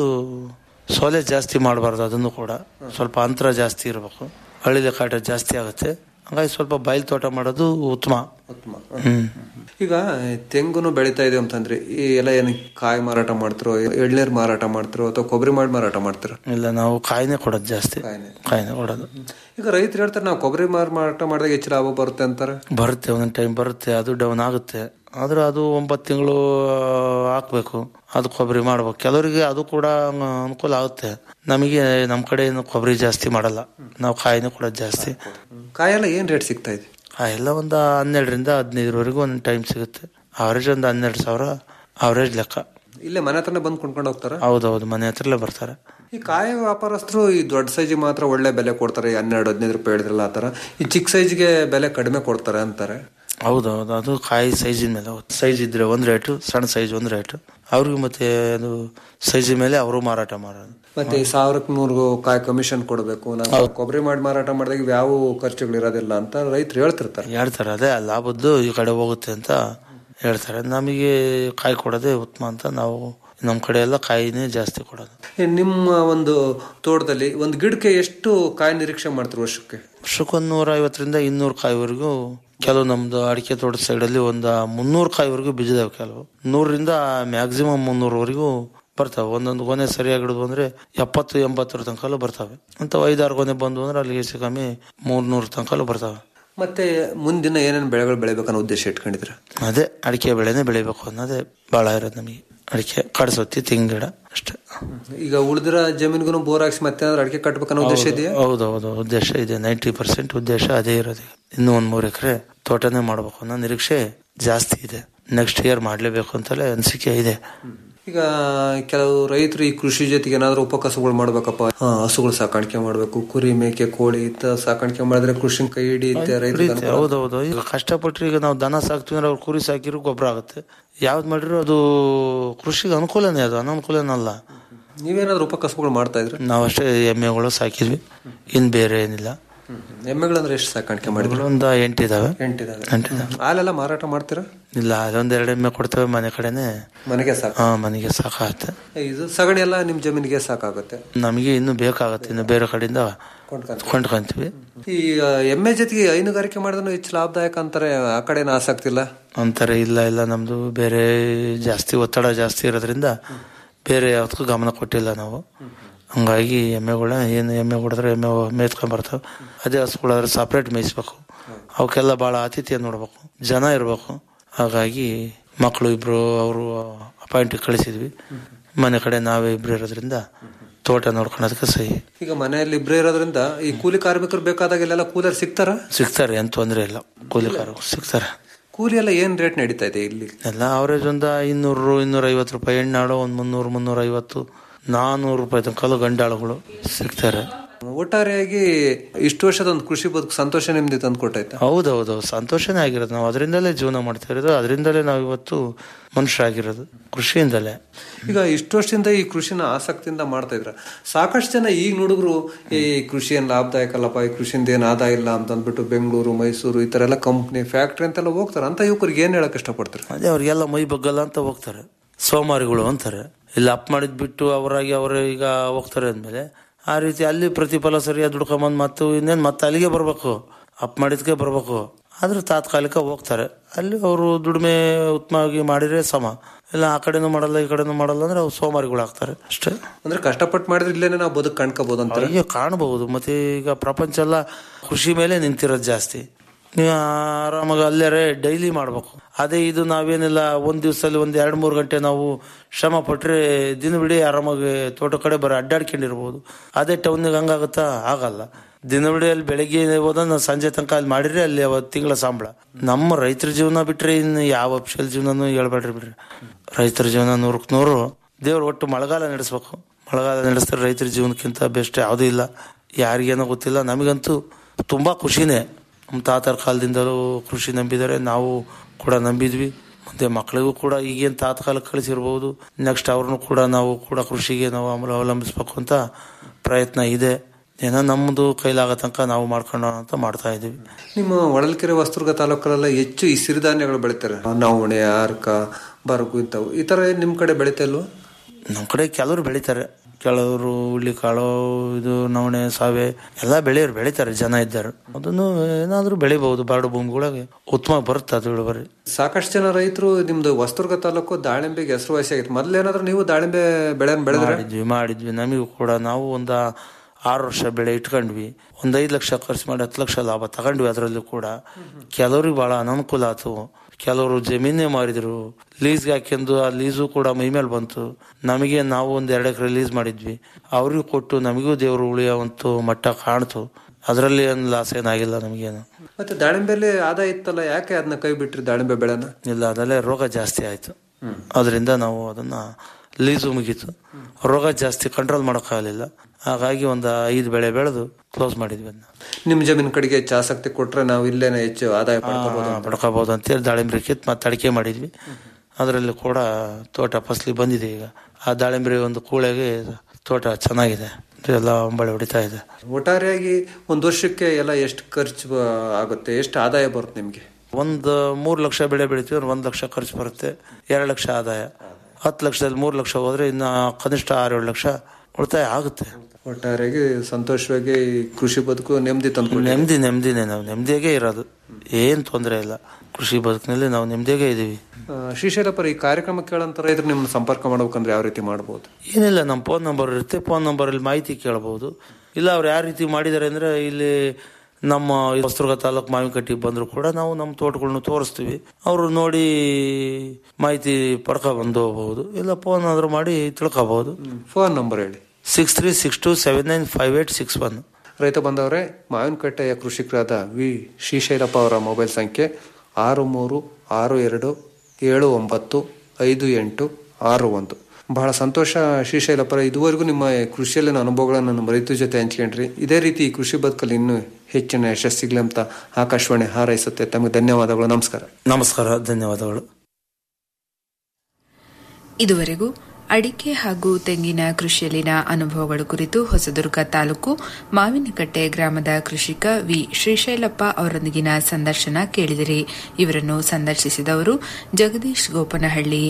ಸೊಲೆ ಜಾಸ್ತಿ ಮಾಡಬಾರ್ದು ಅದನ್ನು ಕೂಡ ಸ್ವಲ್ಪ ಅಂತರ ಜಾಸ್ತಿ ಇರಬೇಕು ಹಳ್ಳಿದ ಕಾಟ ಜಾಸ್ತಿ ಆಗುತ್ತೆ ಹಂಗಾಗಿ ಸ್ವಲ್ಪ ಬಯಲು ತೋಟ ಮಾಡೋದು ಉತ್ತಮ ಹ್ಮ್ ಈಗ ತೆಂಗುನು ಬೆಳಿತಾ ಇದೆ ಅಂತಂದ್ರೆ ಈ ಎಲ್ಲ ಏನು ಕಾಯಿ ಮಾರಾಟ ಮಾಡ್ತಿರೋ ಎಳ್ನೀರ್ ಮಾರಾಟ ಮಾಡ್ತಿರೋ ಅಥವಾ ಕೊಬ್ಬರಿ ಮಾಡಿ ಮಾರಾಟ ಮಾಡ್ತಿರೋ ಇಲ್ಲ ನಾವು ಕಾಯಿನೇ ಕೊಡೋದು ಜಾಸ್ತಿ ಕಾಯಿನೇ ಕೊಡೋದು ಈಗ ರೈತರು ಹೇಳ್ತಾರೆ ನಾವು ಕೊಬ್ಬರಿ ಮಾರ್ ಮಾರಾಟ ಮಾಡಿದಾಗ ಹೆಚ್ಚು ಲಾಭ ಬರುತ್ತೆ ಅಂತಾರೆ ಬರುತ್ತೆ ಒಂದೊಂದು ಟೈಮ್ ಬರುತ್ತೆ ಅದು ಡೌನ್ ಆಗುತ್ತೆ ಆದ್ರೆ ಅದು ಒಂಬತ್ತು ತಿಂಗಳು ಹಾಕ್ಬೇಕು ಅದು ಕೊಬ್ಬರಿ ಮಾಡ್ಬೇಕು ಕೆಲವರಿಗೆ ಅದು ಕೂಡ ಅನುಕೂಲ ಆಗುತ್ತೆ ನಮಗೆ ನಮ್ಮ ಕಡೆ ಏನು ಕೊಬ್ಬರಿ ಜಾಸ್ತಿ ಮಾಡಲ್ಲ ನಾವು ಕಾಯಿನೇ ಕೊಡೋದು ಜಾಸ್ತಿ ಕಾಯೆಲ್ಲ ಏನ್ ರೇಟ್ ಸಿಗ್ತಾ ಇದೆ ಕಾಯೆಲ್ಲ ಒಂದು ಹನ್ನೆರಡರಿಂದ ಹದಿನೈದರವರೆಗೂ ಒಂದು ಟೈಮ್ ಸಿಗುತ್ತೆ ಅವರೇಜ್ ಒಂದು ಹನ್ನೆರಡು ಸಾವಿರ ಅವರೇಜ್ ಲೆಕ್ಕ ಇಲ್ಲೇ ಮನೆ ಹತ್ರನೇ ಬಂದು ಕೊಂಡ್ಕೊಂಡು ಹೋಗ್ತಾರೆ ಹೌದೌದು ಮನೆ ಹತ್ರಲ್ಲೇ ಬರ್ತಾರೆ ಈ ಕಾಯಿ ವ್ಯಾಪಾರಸ್ಥರು ಈ ದೊಡ್ಡ ಸೈಜಿಗೆ ಮಾತ್ರ ಒಳ್ಳೆ ಬೆಲೆ ಕೊಡ್ತಾರೆ ಈ ಹನ್ನೆರಡು ಹದಿನೈದು ರೂಪಾಯಿ ಹೇಳಿದ್ರಲ್ಲ ಆ ತರ ಈ ಚಿಕ್ಕ ಸೈಜ್ಗೆ ಬೆಲೆ ಕಡಿಮೆ ಕೊಡ್ತಾರೆ ಅಂತಾರೆ ಹೌದೌದು ಅದು ಕಾಯಿ ಸೈಜಿನ ಮೇಲೆ ಸೈಜ್ ಇದ್ರೆ ಒಂದ್ ರೇಟು ಸಣ್ಣ ಸೈಜ್ ಒಂದ್ ರೇಟು ಅವ್ರಿಗೆ ಮತ್ತೆ ಅದು ಸೈಜ್ ಮೇಲೆ ಅವರು ಮಾರಾಟ ಮಾಡೋದು ಮತ್ತೆ ಈ ಸಾವಿರಕ್ಕೆ ನೂರು ಕಾಯಿ ಕಮಿಷನ್ ಕೊಡಬೇಕು ನಾವು ಕೊಬ್ಬರಿ ಮಾಡಿ ಮಾರಾಟ ಮಾಡಿದಾಗ ಯಾವ ಖರ್ಚುಗಳು ಇರೋದಿಲ್ಲ ಅಂತ ರೈತರು ಹೇಳ್ತಿರ್ತಾರೆ ಹೇಳ್ತಾರೆ ಅದೇ ಆ ಲಾಭದ್ದು ಈ ಕಡೆ ಹೋಗುತ್ತೆ ಅಂತ ಹೇಳ್ತಾರೆ ನಮಗೆ ಕಾಯಿ ಕೊಡೋದೇ ಉತ್ತಮ ಅಂತ ನಾವು ನಮ್ಮ ಕಡೆ ಎಲ್ಲ ಕಾಯಿನೇ ಜಾಸ್ತಿ ಕೊಡೋದು ಈ ನಿಮ್ಮ ಒಂದು ತೋಟದಲ್ಲಿ ಒಂದು ಗಿಡಕ್ಕೆ ಎಷ್ಟು ಕಾಯಿ ನಿರೀಕ್ಷೆ ಮಾಡ್ತಾರೆ ವರ್ಷಕ್ಕೆ ವರ್ಷಕ್ಕೊಂದು ನೂರ ಐವತ್ತರಿಂದ ಇನ್ನೂರು ಕಾಯಿವರೆಗೂ ಕೆಲವು ನಮ್ದು ಅಡಿಕೆ ತೋಟದ ಸೈಡಲ್ಲಿ ಒಂದು ಮುನ್ನೂರು ಕಾಯಿವರೆಗೂ ಬಿದ್ದಿದಾವೆ ಕೆಲವು ನೂರರಿಂದ ಮ್ಯಾಕ್ಸಿಮಮ್ ಮುನ್ನೂರವರೆಗೂ ಬರ್ತಾವೆ ಒಂದೊಂದು ಗೊನೆ ಸರಿಯಾಗಿ ಹಿಡಿದು ಅಂದ್ರೆ ಎಪ್ಪತ್ತು ಎಂಬತ್ತರ ತನಕಲ್ಲೂ ಬರ್ತವೆ ಅಂತ ಐದಾರು ಗೊನೆ ಬಂದು ಅಂದ್ರೆ ಅಲ್ಲಿ ಹೆಚ್ಚು ಕಮ್ಮಿ ಮೂರ್ನೂರು ತನಕಲ್ಲೂ ಬರ್ತವೆ ಮತ್ತೆ ಮುಂದಿನ ಏನೇನು ಬೆಳೆಗಳು ಬೆಳಿಬೇಕನ್ನೋ ಉದ್ದೇಶ ಇಟ್ಕೊಂಡಿದ್ರೆ ಅದೇ ಅಡಿಕೆ ಬೆಳೆನೇ ಬೆಳಿಬೇಕು ಅನ್ನೋದೇ ಭಾಳ ಇರೋದು ನಮಗೆ ಅಡಿಕೆ ಕಡಸೊತ್ತಿ ತೆಂಗಿನ ಗಿಡ ಅಷ್ಟೇ ಈಗ ಉಳಿದಿರೋ ಜಮೀನ್ಗೂ ಬೋರ್ ಹಾಕ್ಸಿ ಮತ್ತೆ ಏನಾದ್ರು ಅಡಿಕೆ ಕಟ್ಬೇಕನ್ನೋ ಉದ್ದೇಶ ಇದೆಯಾ ಹೌದೌದು ಉದ್ದೇಶ ಇದೆ ನೈಂಟಿ ಪರ್ಸೆಂಟ್ ಉದ್ದೇಶ ಅದೇ ಇರೋದು ಇನ್ನೂ ಒಂದ್ ಮೂರು ಎಕರೆ ತೋಟನೇ ಮಾಡ್ಬೇಕು ಅನ್ನೋ ನಿರೀಕ್ಷೆ ಜಾಸ್ತಿ ಇದೆ ನೆಕ್ಸ್ಟ್ ಇಯರ್ ಮಾಡ್ಲೇಬೇಕು ಅಂತಲೇ ಅನಿಸಿಕೆ ಇದೆ ಈಗ ಕೆಲವು ರೈತರು ಈ ಕೃಷಿ ಜೊತೆಗೆ ಏನಾದ್ರು ಉಪಕಸಗಳು ಮಾಡ್ಬೇಕಪ್ಪ ಆ, ಹಸುಗಳು ಸಾಕಾಣಿಕೆ ಮಾಡ್ಬೇಕು ಕುರಿ ಮೇಕೆ ಕೋಳಿ ಇತ್ತ ಸಾಕಾಣಿಕೆ ಮಾಡಿದ್ರೆ ಕೃಷಿ ಕೈ ಹಿಡಿಯುತ್ತೆ ರೈತರಿಗೆ ಪ್ರೀತಿ, ಹೌದೌದು ಈಗ ಕಷ್ಟಪಟ್ಟರೆ ಈಗ ನಾವು ದನ ಸಾಕ್ತೀವಿ ಅಂದ್ರೆ ಅವ್ರು ಕುರಿ ಸಾಕಿರೋ ಗೊಬ್ಬರ ಆಗುತ್ತೆ ಯಾವ್ದು ಮಾಡಿದ್ರು ಅದು ಕೃಷಿಗೆ ಅನುಕೂಲನೇ ಅದು ಅನನುಕೂಲನಲ್ಲ ನೀವೇನಾದ್ರು ಉಪಕಸಗಳು ಮಾಡ್ತಾ ಇದ್ರೆ ನಾವಷ್ಟೇ ಎಮ್ಮೆಗಳು ಸಾಕಿದ್ವಿ ಇನ್ ಬೇರೆ ಏನಿಲ್ಲ ಎಮ್ಮೆಗಳಂದ್ರೆ ಎಷ್ಟು ಸಾಕಾಣಿಕೆ ಮಾಡಿದ್ರು ಒಂದು ಎಂಟಿದಾವೆ ಎಂಟಿದಾವೆ ಎಂಟಿದಾವೆ ಹಾಲೆಲ್ಲ ಮಾರಾಟ ಮಾಡ್ತೀರಾ ಇಲ್ಲ ಅದೊಂದ್ ಎರಡು ಎಮ್ಮೆ ಕೊಡ್ತೇವೆ ಮನೆ ಕಡೆನೆ ಮನೆಗೆ ಸಾಕು ಹಾ ಮನೆಗೆ ಸಾಕಾಗುತ್ತೆ ಇದು ಸಗಣಿ ಎಲ್ಲ ನಿಮ್ ಜಮೀನಿಗೆ ಸಾಕಾಗುತ್ತೆ ನಮಗೆ ಇನ್ನು ಬೇಕಾಗುತ್ತೆ ಇನ್ನು ಬೇರೆ ಕಡೆಯಿಂದ ಕೊಂಡ್ಕೊಂತೀವಿ ಈ ಆ, ಎಮ್ಮೆ ಜೊತೆಗೆ ಹೈನುಗಾರಿಕೆ ಮಾಡಿದ್ರೆ ಹೆಚ್ಚು ಲಾಭದಾಯಕ ಅಂತಾರೆ ಆ ಕಡೆನ ಆಸಕ್ತಿ ಇಲ್ಲ ಅಂತಾರೆ ಇಲ್ಲ ಇಲ್ಲ ನಮ್ದು ಬೇರೆ ಜಾಸ್ತಿ ಒತ್ತಡ ಜಾಸ್ತಿ ಇರೋದ್ರಿಂದ ಬೇರೆ ಯಾವ್ದಕ್ಕೂ ಗಮನ ಕೊಟ್ಟಿಲ್ಲ ನಾವು ಹಂಗಾಗಿ ಎಮ್ಮೆಗಳ ಏನು ಎಮ್ಮೆ ಹೊಡೆದ್ರೆ ಎಮ್ಮೆ ಮೇಯ್ಸ್ಕೊಂಡ್ ಬರ್ತಾವೆ ಅದೇ ಹಸುಗಳಾದ್ರೆ ಸಪ್ರೇಟ್ ಮೇಯಿಸ್ಬೇಕು ಅವಕ್ಕೆಲ್ಲ ಭಾಳ ಆತಿಥ್ಯ ನೋಡ್ಬೇಕು ಜನ ಇರಬೇಕು ಹಾಗಾಗಿ ಮಕ್ಕಳು ಇಬ್ರು ಅವರು ಅಪಾಯಿಂಟ್ ಕಳಿಸಿದ್ವಿ ಮನೆ ಕಡೆ ನಾವೇ ಇಬ್ರು ಇರೋದ್ರಿಂದ ತೋಟ ನೋಡ್ಕೊಳೋದಕ್ಕೆ ಸಹಿ ಈಗ ಮನೆಯಲ್ಲಿ ಇಬ್ಬರೇ ಇರೋದ್ರಿಂದ ಈ ಕೂಲಿ ಕಾರ್ಮಿಕರು ಬೇಕಾದಾಗ ಇಲ್ಲೆಲ್ಲ ಕೂಲರ್ ಸಿಗ್ತಾರ ಸಿಗ್ತಾರೆ ಏನು ತೊಂದರೆ ಇಲ್ಲ ಕೂಲಿಕಾರರು ಸಿಗ್ತಾರೆ ಕೂಲಿ ಎಲ್ಲ ಏನ್ ರೇಟ್ ನಡೀತಾ ಇದೆ ಇಲ್ಲಿ ಎಲ್ಲ ಅವರೇಜ್ ಒಂದು ಇನ್ನೂರು ಇನ್ನೂರ ಐವತ್ತು ರೂಪಾಯಿ ಹೆಣ್ಣಾಳು ಒಂದು ಮುನ್ನೂರು ಮುನ್ನೂರ ಐವತ್ತು ನಾನ್ನೂರು ರೂಪಾಯಿ ತನಕ ಗಂಡಾಳುಗಳು ಸಿಗ್ತಾರೆ ಒಟ್ಟಾರೆಯಾಗಿ ಇಷ್ಟು ವರ್ಷದ ಒಂದು ಕೃಷಿ ಬದುಕು ಸಂತೋಷ ನಿಮ್ದು ತಂದು ಕೊಟ್ಟೈತೆ ಹೌದೌದು ಸಂತೋಷನೇ ಆಗಿರೋದು ನಾವು ಅದರಿಂದಲೇ ಜೀವನ ಮಾಡ್ತಾ ಇರೋದು ಅದರಿಂದಲೇ ನಾವು ಇವತ್ತು ಮನುಷ್ಯರಾಗಿರೋದು ಕೃಷಿಯಿಂದಲೇ ಈಗ ಇಷ್ಟು ವರ್ಷದಿಂದ ಈ ಕೃಷಿನ ಆಸಕ್ತಿಯಿಂದ ಮಾಡ್ತಾ ಇದ್ರ ಸಾಕಷ್ಟು ಜನ ಈಗ ನೋಡಿದ್ರು ಈ ಕೃಷಿ ಏನ್ ಲಾಭದಾಯಕ ಅಲ್ಲಪ್ಪ ಈ ಕೃಷಿಯಿಂದ ಏನ್ ಆದಾಯ ಇಲ್ಲ ಅಂತ ಅಂದ್ಬಿಟ್ಟು ಬೆಂಗಳೂರು ಮೈಸೂರು ಈ ತರ ಎಲ್ಲ ಕಂಪ್ನಿ ಫ್ಯಾಕ್ಟ್ರಿ ಅಂತೆಲ್ಲ ಹೋಗ್ತಾರೆ ಅಂತ ಯುವಕರಿಗೆ ಏನ್ ಹೇಳಕ್ ಇಷ್ಟಪಡ್ತಾರೆ ಅದೇ ಅವ್ರಿಗೆಲ್ಲ ಮೈ ಬಗ್ಗಲ್ಲ ಅಂತ ಹೋಗ್ತಾರೆ ಸೋಮಾರಿಗಳು ಅಂತಾರೆ ಇಲ್ಲಿ ಅಪ್ ಮಾಡಿದ್ ಬಿಟ್ಟು ಅವರಾಗಿ ಅವರೇ ಈಗ ಹೋಗ್ತಾರೆ ಅಂದ್ಮೇಲೆ ಆ ರೀತಿ ಅಲ್ಲಿ ಪ್ರತಿಫಲ ಸರಿಯಾಗಿ ದುಡ್ಕೊಂಬಂದ್ ಮತ್ತು ಇನ್ನೇನ್ ಮತ್ತೆ ಅಲ್ಲಿಗೆ ಬರ್ಬೇಕು ಅಪ್ ಮಾಡಿದ್ಕೆ ಬರ್ಬೇಕು ಆದ್ರೆ ತಾತ್ಕಾಲಿಕ ಹೋಗ್ತಾರೆ ಅಲ್ಲಿ ಅವರು ದುಡಿಮೆ ಉತ್ತಮವಾಗಿ ಮಾಡಿದ್ರೆ ಸಮ ಇಲ್ಲ ಆ ಕಡೆನೂ ಮಾಡಲ್ಲ ಈ ಕಡೆನೂ ಮಾಡಲ್ಲ ಅಂದ್ರೆ ಅವ್ರು ಸೋಮಾರಿಗಳು ಆಗ್ತಾರೆ ಅಷ್ಟೇ ಅಂದ್ರೆ ಕಷ್ಟಪಟ್ಟು ಮಾಡಿದ್ರೆ ಇಲ್ಲೇನೆ ನಾವು ಬದುಕು ಕಾಣ್ಕೋಬಹುದು ಅಂತ ಅಯ್ಯೋ ಕಾಣಬಹುದು ಮತ್ತೆ ಈಗ ಪ್ರಪಂಚ ಎಲ್ಲ ಕೃಷಿ ಮೇಲೆ ನಿಂತಿರೋದು ಜಾಸ್ತಿ ನೀವು ಆರಾಮಾಗಿ ಅಲ್ಲೇ ಡೈಲಿ ಮಾಡ್ಬೇಕು ಅದೇ ಇದು ನಾವೇನಿಲ್ಲ ಒಂದ್ ದಿವಸದಲ್ಲಿ ಒಂದ್ ಎರಡ್ ಮೂರು ಗಂಟೆ ನಾವು ಶ್ರಮ ಪಟ್ರೆ ದಿನವಿಡೀ ಆರಾಮಾಗಿ ತೋಟ ಕಡೆ ಬರೋ ಅಡ್ಡಾಡ್ಕೊಂಡಿರ್ಬೋದು ಅದೇ ಟೌನ್ಗೆ ಹಂಗಾಗುತ್ತಾ ಆಗಲ್ಲ ದಿನವಿಡೀ ಅಲ್ಲಿ ಬೆಳಗ್ಗೆ ಹೋದ ಸಂಜೆ ತನಕ ಅಲ್ಲಿ ಮಾಡಿದ್ರೆ ಅಲ್ಲಿ ಅವತ್ತು ತಿಂಗಳ ಸಂಬಳ ನಮ್ಮ ರೈತರ ಜೀವನ ಬಿಟ್ರೆ ಇನ್ನು ಯಾವ ಅಫ್ಷಲ್ ಜೀವನನೂ ಹೇಳ್ಬೇಡ್ರಿ ಬಿಡ್ರಿ ರೈತರ ಜೀವನ ನೂರಕ್ಕೆ ನೂರು ದೇವ್ರು ಒಟ್ಟು ಮಳೆಗಾಲ ನಡೆಸ್ಬೇಕು ಮಳೆಗಾಲ ನಡೆಸಿದ್ರೆ ರೈತರ ಜೀವನಕ್ಕಿಂತ ಬೆಸ್ಟ್ ಯಾವುದೂ ಇಲ್ಲ ಯಾರಿಗೇನೋ ಗೊತ್ತಿಲ್ಲ ನಮಗಂತೂ ತುಂಬಾ ಖುಷಿನೇ ನಮ್ಮ ತಾತರ ಕಾಲದಿಂದಲೂ ಕೃಷಿ ನಂಬಿದ್ದಾರೆ ನಾವು ಕೂಡ ನಂಬಿದ್ವಿ ಮತ್ತೆ ಮಕ್ಕಳಿಗೂ ಕೂಡ ಈಗೇನು ತಾತ್ಕಾಲ ಕಳಿಸಿರ್ಬೋದು ನೆಕ್ಸ್ಟ್ ಅವ್ರನ್ನು ಕೂಡ ನಾವು ಕೂಡ ಕೃಷಿಗೆ ನಾವು ಅಮಲ ಅವಲಂಬಿಸ್ಬೇಕು ಅಂತ ಪ್ರಯತ್ನ ಇದೆ ಏನೋ ನಮ್ಮದು ಕೈಲಾಗೋ ತನಕ ನಾವು ಮಾಡ್ಕೊಳ್ಳೋಣ ಅಂತ ಮಾಡ್ತಾ ಇದೀವಿ ನಿಮ್ಮ ಹೊಳಲ್ಕೆರೆ ವಸ್ತುರ್ಗ ತಾಲೂಕಲ್ಲೆಲ್ಲ ಹೆಚ್ಚು ಈ ಸಿರಿಧಾನ್ಯಗಳು ಬೆಳಿತಾರೆ ನವಣೆ ಆರ್ಕ ಬರಗು ಇಂಥವು ಈ ತರ ಏನ್ ನಿಮ್ ಕಡೆ ಬೆಳಿತಾ ಇಲ್ವಾ ನಮ್ಮ ಕಡೆ ಕೆಲವರು ಬೆಳಿತಾರೆ ಕೆಲವರು ಹುಳ್ಳಿಕಾಳು ಇದು ನವಣೆ ಸಾವೆ ಎಲ್ಲ ಬೆಳೆಯೋರು ಬೆಳಿತಾರೆ ಜನ ಇದ್ದಾರೆ ಅದನ್ನು ಏನಾದ್ರೂ ಬೆಳಿಬಹುದು ಬಾರಡು ಭೂಮಿಗಳಿಗೆ ಉತ್ತಮ ಬರುತ್ತೆ ಅದು ಇಳುವರಿ ಸಾಕಷ್ಟು ಜನ ರೈತರು ನಿಮ್ದು ವಸ್ತುರ್ಗ ತಾಲೂಕು ದಾಳಿಂಬೆಗೆ ಹೆಸರುವಾಸಿ ಆಗಿತ್ತು ಮೊದ್ಲೇನಾದ್ರೂ ನೀವು ದಾಳಿಂಬೆ ಬೆಳೆ ಬೆಳೆದ್ರೆ ಮಾಡಿದ್ವಿ ಮಾಡಿದ್ವಿ ನಮಗೂ ಕೂಡ ನಾವು ಒಂದು ಆರು ವರ್ಷ ಬೆಳೆ ಇಟ್ಕೊಂಡ್ವಿ ಒಂದ್ ಐದು ಲಕ್ಷ ಖರ್ಚು ಮಾಡಿ ಹತ್ತು ಲಕ್ಷ ಲಾಭ ತಗೊಂಡ್ವಿ ಅದರಲ್ಲೂ ಕೂಡ ಕೆಲವ್ರಿಗೆ ಬಹಳ ಅನನುಕೂಲ ಆಯ್ತು ಕೆಲವರು ಜಮೀನೇ ಮಾರಿದ್ರು ಲೀಸ್ಗೆ ಹಾಕ್ಯಂದು ಆ ಲೀಸು ಕೂಡ ಮೈ ಮೇಲೆ ಬಂತು ನಮಗೆ ನಾವು ಒಂದ್ ಎರಡು ಎಕರೆ ಲೀಸ್ ಮಾಡಿದ್ವಿ ಅವ್ರಿಗೂ ಕೊಟ್ಟು ನಮಗೂ ದೇವರು ಉಳಿಯುವಂತ ಮಟ್ಟ ಕಾಣ್ತು ಅದರಲ್ಲಿ ಏನು ಲಾಸ್ ಏನಾಗಿಲ್ಲ ನಮಗೇನು ಮತ್ತೆ ದಾಳಿಂಬೆಲಿ ಆದಾಯ ಇತ್ತಲ್ಲ ಯಾಕೆ ಅದನ್ನ ಕೈ ಬಿಟ್ರಿ ದಾಳಿಂಬೆ ಬೆಳೆನ ಇಲ್ಲ ಅದಲ್ಲೇ ರೋಗ ಜಾಸ್ತಿ ಆಯ್ತು ಅದರಿಂದ ನಾವು ಅದನ್ನ ಲೀಸು ಮುಗೀತು ರೋಗ ಜಾಸ್ತಿ ಕಂಟ್ರೋಲ್ ಮಾಡೋಕ್ಕಾಗಲಿಲ್ಲ ಹಾಗಾಗಿ ಒಂದು ಐದು ಬೆಳೆ ಬೆಳೆದು ಕ್ಲೋಸ್ ಮಾಡಿದ್ವಿ ಅದನ್ನ ನಿಮ್ ಜಮೀನ್ ಕಡೆಗೆ ಹೆಚ್ಚು ಆಸಕ್ತಿ ಕೊಟ್ರೆ ನಾವು ಇಲ್ಲೇನೆ ಹೆಚ್ಚು ಆದಾಯ ಪಡ್ಕೋಬಹುದು ಅಂತ. ಪಡ್ಕೋಬಹುದು ಅಂತೇಳಿ ದಾಳಿಂಬ್ರಿ ಕಿತ್ ಮತ್ತೆ ಅಡಿಕೆ ಮಾಡಿದ್ವಿ ಅದರಲ್ಲಿ ಕೂಡ ತೋಟ ಫಸಲಿ ಬಂದಿದೆ ಈಗ ಆ ದಾಳಿಂಬ್ರಿ ಒಂದು ಕೂಳೆಗೆ ತೋಟ ಚೆನ್ನಾಗಿದೆ ಎಲ್ಲ ಒಂಬಳೆ ಹೊಡಿತಾ ಇದೆ ಒಟ್ಟಾರೆಯಾಗಿ ಒಂದ್ ವರ್ಷಕ್ಕೆ ಎಲ್ಲ ಎಷ್ಟು ಖರ್ಚು ಆ, ಆಗುತ್ತೆ ಎಷ್ಟು ಆದಾಯ ಬರುತ್ತೆ ನಿಮ್ಗೆ ಒಂದು ಮೂರು ಲಕ್ಷ ಬೆಳೆ ಬೆಳಿತೀವಿ ಅಂದ್ರೆ ಒಂದು ಲಕ್ಷ ಖರ್ಚು ಬರುತ್ತೆ ಎರಡು ಲಕ್ಷ ಆದಾಯ ಹತ್ತು ಲಕ್ಷದಲ್ಲಿ ಮೂರು ಲಕ್ಷ ಹೋದ್ರೆ ಇನ್ನು ಕನಿಷ್ಠ ಆರು ಏಳು ಲಕ್ಷ ಉಳಿತಾಯ ಆಗುತ್ತೆ ಒಟ್ಟಾರೆಯಾಗಿ ಸಂತೋಷವಾಗಿ ಈ ಕೃಷಿ ಬದುಕು ನೆಮ್ಮದಿ ತಂದು ನೆಮ್ಮದಿ ನೆಮ್ಮದಿನೇ ನಾವು ನೆಮ್ಮದಿಯಾಗೇ ಇರೋದು ಏನ್ ತೊಂದರೆ ಇಲ್ಲ ಕೃಷಿ ಬದುಕಿನಲ್ಲಿ ನಾವು ನೆಮ್ಮದಿಯಾಗೇ ಇದೀವಿ ಶ್ರೀಶೈಲಪುರ ಈ ಕಾರ್ಯಕ್ರಮ ಕೇಳಂತ ರೈತರು ನಿಮ್ಮನ್ನ ಸಂಪರ್ಕ ಮಾಡ್ಬೇಕಂದ್ರೆ ಯಾವ ರೀತಿ ಮಾಡಬಹುದು ಏನಿಲ್ಲ ನಮ್ಮ ಫೋನ್ ನಂಬರ್ ಇರುತ್ತೆ ಫೋನ್ ನಂಬರಲ್ಲಿ ಮಾಹಿತಿ ಕೇಳಬಹುದು ಇಲ್ಲ ಅವ್ರು ಯಾವ ರೀತಿ ಮಾಡಿದ್ದಾರೆ ಅಂದ್ರೆ ಇಲ್ಲಿ ನಮ್ಮ ಹೊಸದುರ್ಗ ತಾಲೂಕು ಮಾವಿನಕಟ್ಟಿಗೆ ಬಂದ್ರು ಕೂಡ ನಾವು ನಮ್ಮ ತೋಟಗಳನ್ನ ತೋರಿಸ್ತೀವಿ ಅವರು ನೋಡಿ ಮಾಹಿತಿ ಪಡ್ಕೊ ಬಂದು ಹೋಗಬಹುದು ಇಲ್ಲ ಫೋನ್ ಆದ್ರೂ ಮಾಡಿ ತಿಳ್ಕೋಬಹುದು ಫೋನ್ ನಂಬರ್ ಹೇಳಿ six three six two seven nine five eight six one ರೈತ ಬಂದವರೇ ಮಾವಿನಕಟ್ಟೆಯ ಕೃಷಿಕರಾದ ವಿ ಶ್ರೀಶೈಲಪ್ಪ ಅವರ ಮೊಬೈಲ್ ಸಂಖ್ಯೆ ಆರು ಮೂರು ಆರು ಎರಡು ಏಳು ಒಂಬತ್ತು ಐದು ಎಂಟು ಆರು ಒಂದು ಬಹಳ ಸಂತೋಷ ಶ್ರೀಶೈಲಪ್ಪರ ಇದುವರೆಗೂ ನಿಮ್ಮ ಕೃಷಿಯಲ್ಲಿನ ಅನುಭವಗಳನ್ನು ನಮ್ಮ ರೈತರ ಜೊತೆ ಹಂಚ್ಕೊಂಡ್ರಿ ಇದೇ ರೀತಿ ಈ ಕೃಷಿ ಬದುಕಲ್ಲಿ ಇನ್ನೂ ಹೆಚ್ಚಿನ ಯಶಸ್ಸಿಗ್ಲಿ ಅಂತ ಆಕಾಶವಾಣಿ ಹಾರೈಸುತ್ತೆ ತಮಗೆ ಧನ್ಯವಾದಗಳು ನಮಸ್ಕಾರ ನಮಸ್ಕಾರ ಧನ್ಯವಾದಗಳು ಇದುವರೆಗೂ ಅಡಿಕೆ ಹಾಗೂ ತೆಂಗಿನ ಕೃಷಿಯಲ್ಲಿನ ಅನುಭವಗಳ ಕುರಿತು ಹೊಸದುರ್ಗ ತಾಲೂಕು ಮಾವಿನಕಟ್ಟೆ ಗ್ರಾಮದ ಕೃಷಿಕ ವಿ ಶ್ರೀಶೈಲಪ್ಪ ಅವರೊಂದಿಗಿನ ಸಂದರ್ಶನ ಕೇಳಿದಿರಿ ಇವರನ್ನು ಸಂದರ್ಶಿಸಿದವರು ಜಗದೀಶ್ ಗೋಪನಹಳ್ಳಿ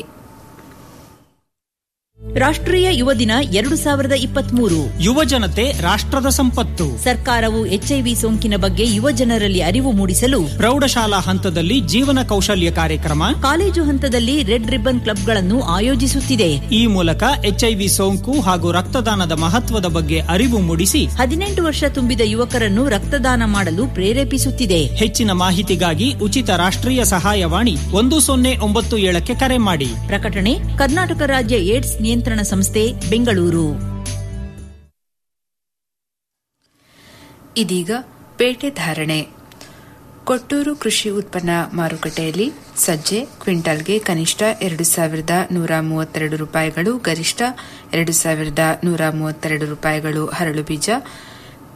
ರಾಷ್ಟ್ರೀಯ ಯುವ ದಿನ ಎರಡು ಸಾವಿರದ ಇಪ್ಪತ್ಮೂರು ಯುವ ಜನತೆ ರಾಷ್ಟ್ರದ ಸಂಪತ್ತು ಸರ್ಕಾರವು ಎಚ್ಐವಿ ಸೋಂಕಿನ ಬಗ್ಗೆ ಯುವ ಜನರಲ್ಲಿ ಅರಿವು ಮೂಡಿಸಲು ಪ್ರೌಢಶಾಲಾ ಹಂತದಲ್ಲಿ ಜೀವನ ಕೌಶಲ್ಯ ಕಾರ್ಯಕ್ರಮ ಕಾಲೇಜು ಹಂತದಲ್ಲಿ ರೆಡ್ ರಿಬ್ಬನ್ ಕ್ಲಬ್ಗಳನ್ನು ಆಯೋಜಿಸುತ್ತಿದೆ ಈ ಮೂಲಕ ಎಚ್ಐವಿ ಸೋಂಕು ಹಾಗೂ ರಕ್ತದಾನದ ಮಹತ್ವದ ಬಗ್ಗೆ ಅರಿವು ಮೂಡಿಸಿ ಹದಿನೆಂಟು ವರ್ಷ ತುಂಬಿದ ಯುವಕರನ್ನು ರಕ್ತದಾನ ಮಾಡಲು ಪ್ರೇರೇಪಿಸುತ್ತಿದೆ ಹೆಚ್ಚಿನ ಮಾಹಿತಿಗಾಗಿ ಉಚಿತ ರಾಷ್ಟ್ರೀಯ ಸಹಾಯವಾಣಿ ಒಂದು ಸೊನ್ನೆ ಒಂಬತ್ತು ಏಳಕ್ಕೆ ಕರೆ ಮಾಡಿ ಪ್ರಕಟಣೆ ಕರ್ನಾಟಕ ರಾಜ್ಯ ಏಡ್ಸ್ ನಿಯಂತ್ರಣ ಸಂಸ್ಥೆ ಬೆಂಗಳೂರು ಇದೀಗ ಪೇಟೆ ಧಾರಣೆ ಕೊಟ್ಟೂರು ಕೃಷಿ ಉತ್ಪನ್ನ ಮಾರುಕಟ್ಟೆಯಲ್ಲಿ ಸಜ್ಜೆ ಕ್ವಿಂಟಾಲ್ಗೆ ಕನಿಷ್ಠ ಎರಡು ಸಾವಿರದ ನೂರ ಮೂವತ್ತೆರಡು ರೂಪಾಯಿಗಳು ಗರಿಷ್ಠ ಎರಡು ಸಾವಿರದ ನೂರ ಮೂವತ್ತೆರಡು ರೂಪಾಯಿಗಳು ಹರಳು ಬೀಜ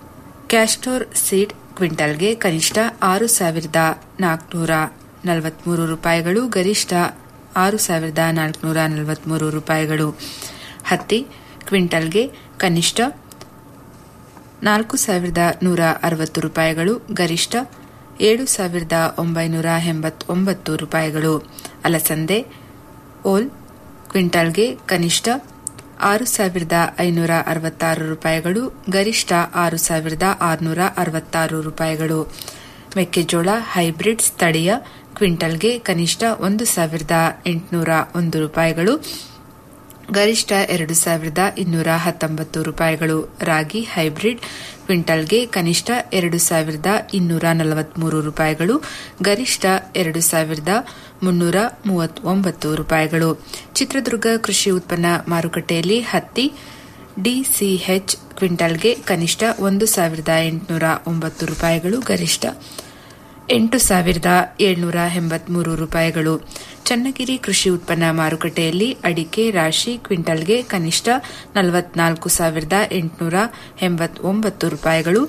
ಕ್ಯಾಸ್ಟೋರ್ ಸೀಡ್ ಕ್ವಿಂಟಲ್ಗೆ ಕನಿಷ್ಠ ಆರು ಸಾವಿರದ ನಾಲ್ಕುನೂರ ನಲವತ್ಮೂರು ರೂಪಾಯಿಗಳು ಗರಿಷ್ಠ ಆರು ಸಾವಿರದ ನಾಲ್ಕುನೂರ ನಲವತ್ಮೂರು ರೂಪಾಯಿಗಳು ಹತ್ತಿ ಕ್ವಿಂಟಲ್ಗೆ ಕನಿಷ್ಠ ನಾಲ್ಕು ಸಾವಿರದ ನೂರ ಅರವತ್ತು ರೂಪಾಯಿಗಳು ಗರಿಷ್ಠ ಏಳು ಸಾವಿರದ ಒಂಬೈನೂರ ಎಂಬತ್ತೊಂಬತ್ತು ರೂಪಾಯಿಗಳು ಅಲಸಂದೆ ಓಲ್ ಕ್ವಿಂಟಲ್ಗೆ ಕನಿಷ್ಠ ಆರು ಸಾವಿರದ ಐನೂರ ಅರವತ್ತಾರು ರೂಪಾಯಿಗಳು ಗರಿಷ್ಠ ಆರು ಸಾವಿರದ ಆರುನೂರ ಅರವತ್ತಾರು ರೂಪಾಯಿಗಳು ಮೆಕ್ಕೆಜೋಳ ಹೈಬ್ರಿಡ್ ಸ್ಥಳೀಯ ಕ್ವಿಂಟಲ್ಗೆ ಕನಿಷ್ಠ ಒಂದು ಸಾವಿರದ ಎಂಟುನೂರ ಒಂದು ರೂಪಾಯಿಗಳು ಗರಿಷ್ಠ ಎರಡು ಸಾವಿರದ ಇನ್ನೂರ ಹತ್ತೊಂಬತ್ತು ರೂಪಾಯಿಗಳು ರಾಗಿ ಹೈಬ್ರಿಡ್ ಕ್ವಿಂಟಲ್ಗೆ ಕನಿಷ್ಠ ಎರಡು ಸಾವಿರದ ಇನ್ನೂರ ನಲವತ್ಮೂರು ರೂಪಾಯಿಗಳು ಗರಿಷ್ಠ ಎರಡು ಸಾವಿರದ ಮುನ್ನೂರ ಮೂವತ್ತೊಂಬತ್ತು ರೂಪಾಯಿಗಳು ಚಿತ್ರದುರ್ಗ ಕೃಷಿ ಉತ್ಪನ್ನ ಮಾರುಕಟ್ಟೆಯಲ್ಲಿ ಹತ್ತಿ ಡಿಸಿಎಚ್ ಕ್ವಿಂಟಲ್ಗೆ ಕನಿಷ್ಠ ಒಂದು ಸಾವಿರದ ಎಂಟುನೂರ ಒಂಬತ್ತು ರೂಪಾಯಿಗಳು ಗರಿಷ್ಠ ಎಂಟು ಸಾವಿರದ ಏಳ್ನೂರ ಎಂಬತ್ಮೂರು ರೂಪಾಯಿಗಳು ಚನ್ನಗಿರಿ ಕೃಷಿ ಉತ್ಪನ್ನ ಮಾರುಕಟ್ಟೆಯಲ್ಲಿ ಅಡಿಕೆ ರಾಶಿ ಕ್ವಿಂಟಲ್ಗೆ ಕನಿಷ್ಠ ನಲವತ್ನಾಲ್ಕು ಸಾವಿರದ ಎಂಟುನೂರ ಎಂಬತ್ತೊಂಬತ್ತು ರೂಪಾಯಿಗಳು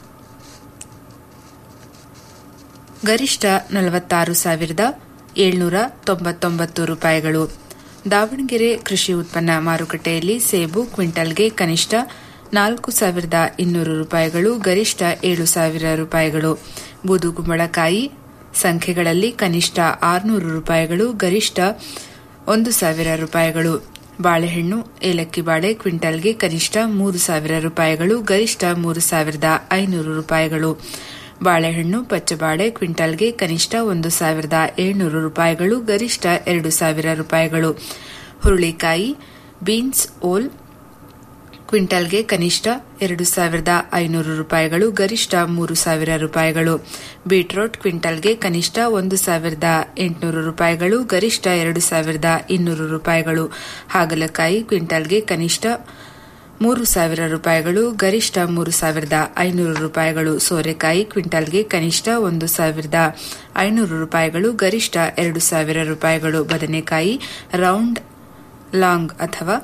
ಗರಿಷ್ಠ ನಲವತ್ತಾರು ಸಾವಿರದ ಏಳ್ನೂರ ತೊಂಬತ್ತೊಂಬತ್ತು ರೂಪಾಯಿಗಳು ದಾವಣಗೆರೆ ಕೃಷಿ ಉತ್ಪನ್ನ ಮಾರುಕಟ್ಟೆಯಲ್ಲಿ ಸೇಬು ಕ್ವಿಂಟಲ್ಗೆ ಕನಿಷ್ಠ ನಾಲ್ಕು ಸಾವಿರದ ಇನ್ನೂರು ರೂಪಾಯಿಗಳು ಗರಿಷ್ಠ ಏಳು ಸಾವಿರ ರೂಪಾಯಿಗಳು ಬೂದುಗುಂಬಳಕಾಯಿ ಸಂಖ್ಯೆಗಳಲ್ಲಿ ಕನಿಷ್ಠ ಆರುನೂರು ರೂಪಾಯಿಗಳು ಗರಿಷ್ಠ ಒಂದು ಸಾವಿರ ರೂಪಾಯಿಗಳು ಬಾಳೆಹಣ್ಣು ಏಲಕ್ಕಿ ಬಾಳೆ ಕ್ವಿಂಟಲ್ಗೆ ಕನಿಷ್ಠ ಮೂರು ಸಾವಿರ ರೂಪಾಯಿಗಳು ಗರಿಷ್ಠ ಮೂರು ಸಾವಿರದ ಐನೂರು ರೂಪಾಯಿಗಳು ಬಾಳೆಹಣ್ಣು ಪಚ್ಚಬಾಳೆ ಕ್ವಿಂಟಲ್ಗೆ ಕನಿಷ್ಠ ಒಂದು ಸಾವಿರದ ಏಳ್ನೂರು ರೂಪಾಯಿಗಳು ಗರಿಷ್ಠ ಎರಡು ಸಾವಿರ ರೂಪಾಯಿಗಳು ಹುರುಳಿಕಾಯಿ ಬೀನ್ಸ್ ಓಲ್ ಕ್ವಿಂಟಲ್ಗೆ ಕನಿಷ್ಠ ಎರಡು ಸಾವಿರದ ಐನೂರು ರೂಪಾಯಿಗಳು ಗರಿಷ್ಠ ಮೂರು ಸಾವಿರ ರೂಪಾಯಿಗಳು ಬೀಟ್ರೋಟ್ ಕ್ವಿಂಟಲ್ಗೆ ಕನಿಷ್ಠ ಒಂದು ಸಾವಿರದ ಎಂಟುನೂರು ರೂಪಾಯಿಗಳು ಗರಿಷ್ಠ ಎರಡು ಸಾವಿರದ ಇನ್ನೂರು ರೂಪಾಯಿಗಳು ಹಾಗಲಕಾಯಿ ಕ್ವಿಂಟಲ್ಗೆ ಕನಿಷ್ಠ ಮೂರು ಸಾವಿರ ರೂಪಾಯಿಗಳು ಗರಿಷ್ಠ ಮೂರು ಸಾವಿರದ ಐನೂರು ರೂಪಾಯಿಗಳು ಸೋರೆಕಾಯಿ ಕ್ವಿಂಟಲ್ಗೆ ಕನಿಷ್ಠ ಒಂದು ಸಾವಿರದ ಐನೂರು ರೂಪಾಯಿಗಳು ಗರಿಷ್ಠ ಎರಡು ಸಾವಿರ ರೂಪಾಯಿಗಳು ಬದನೆಕಾಯಿ ರೌಂಡ್ ಲಾಂಗ್ ಅಥವಾ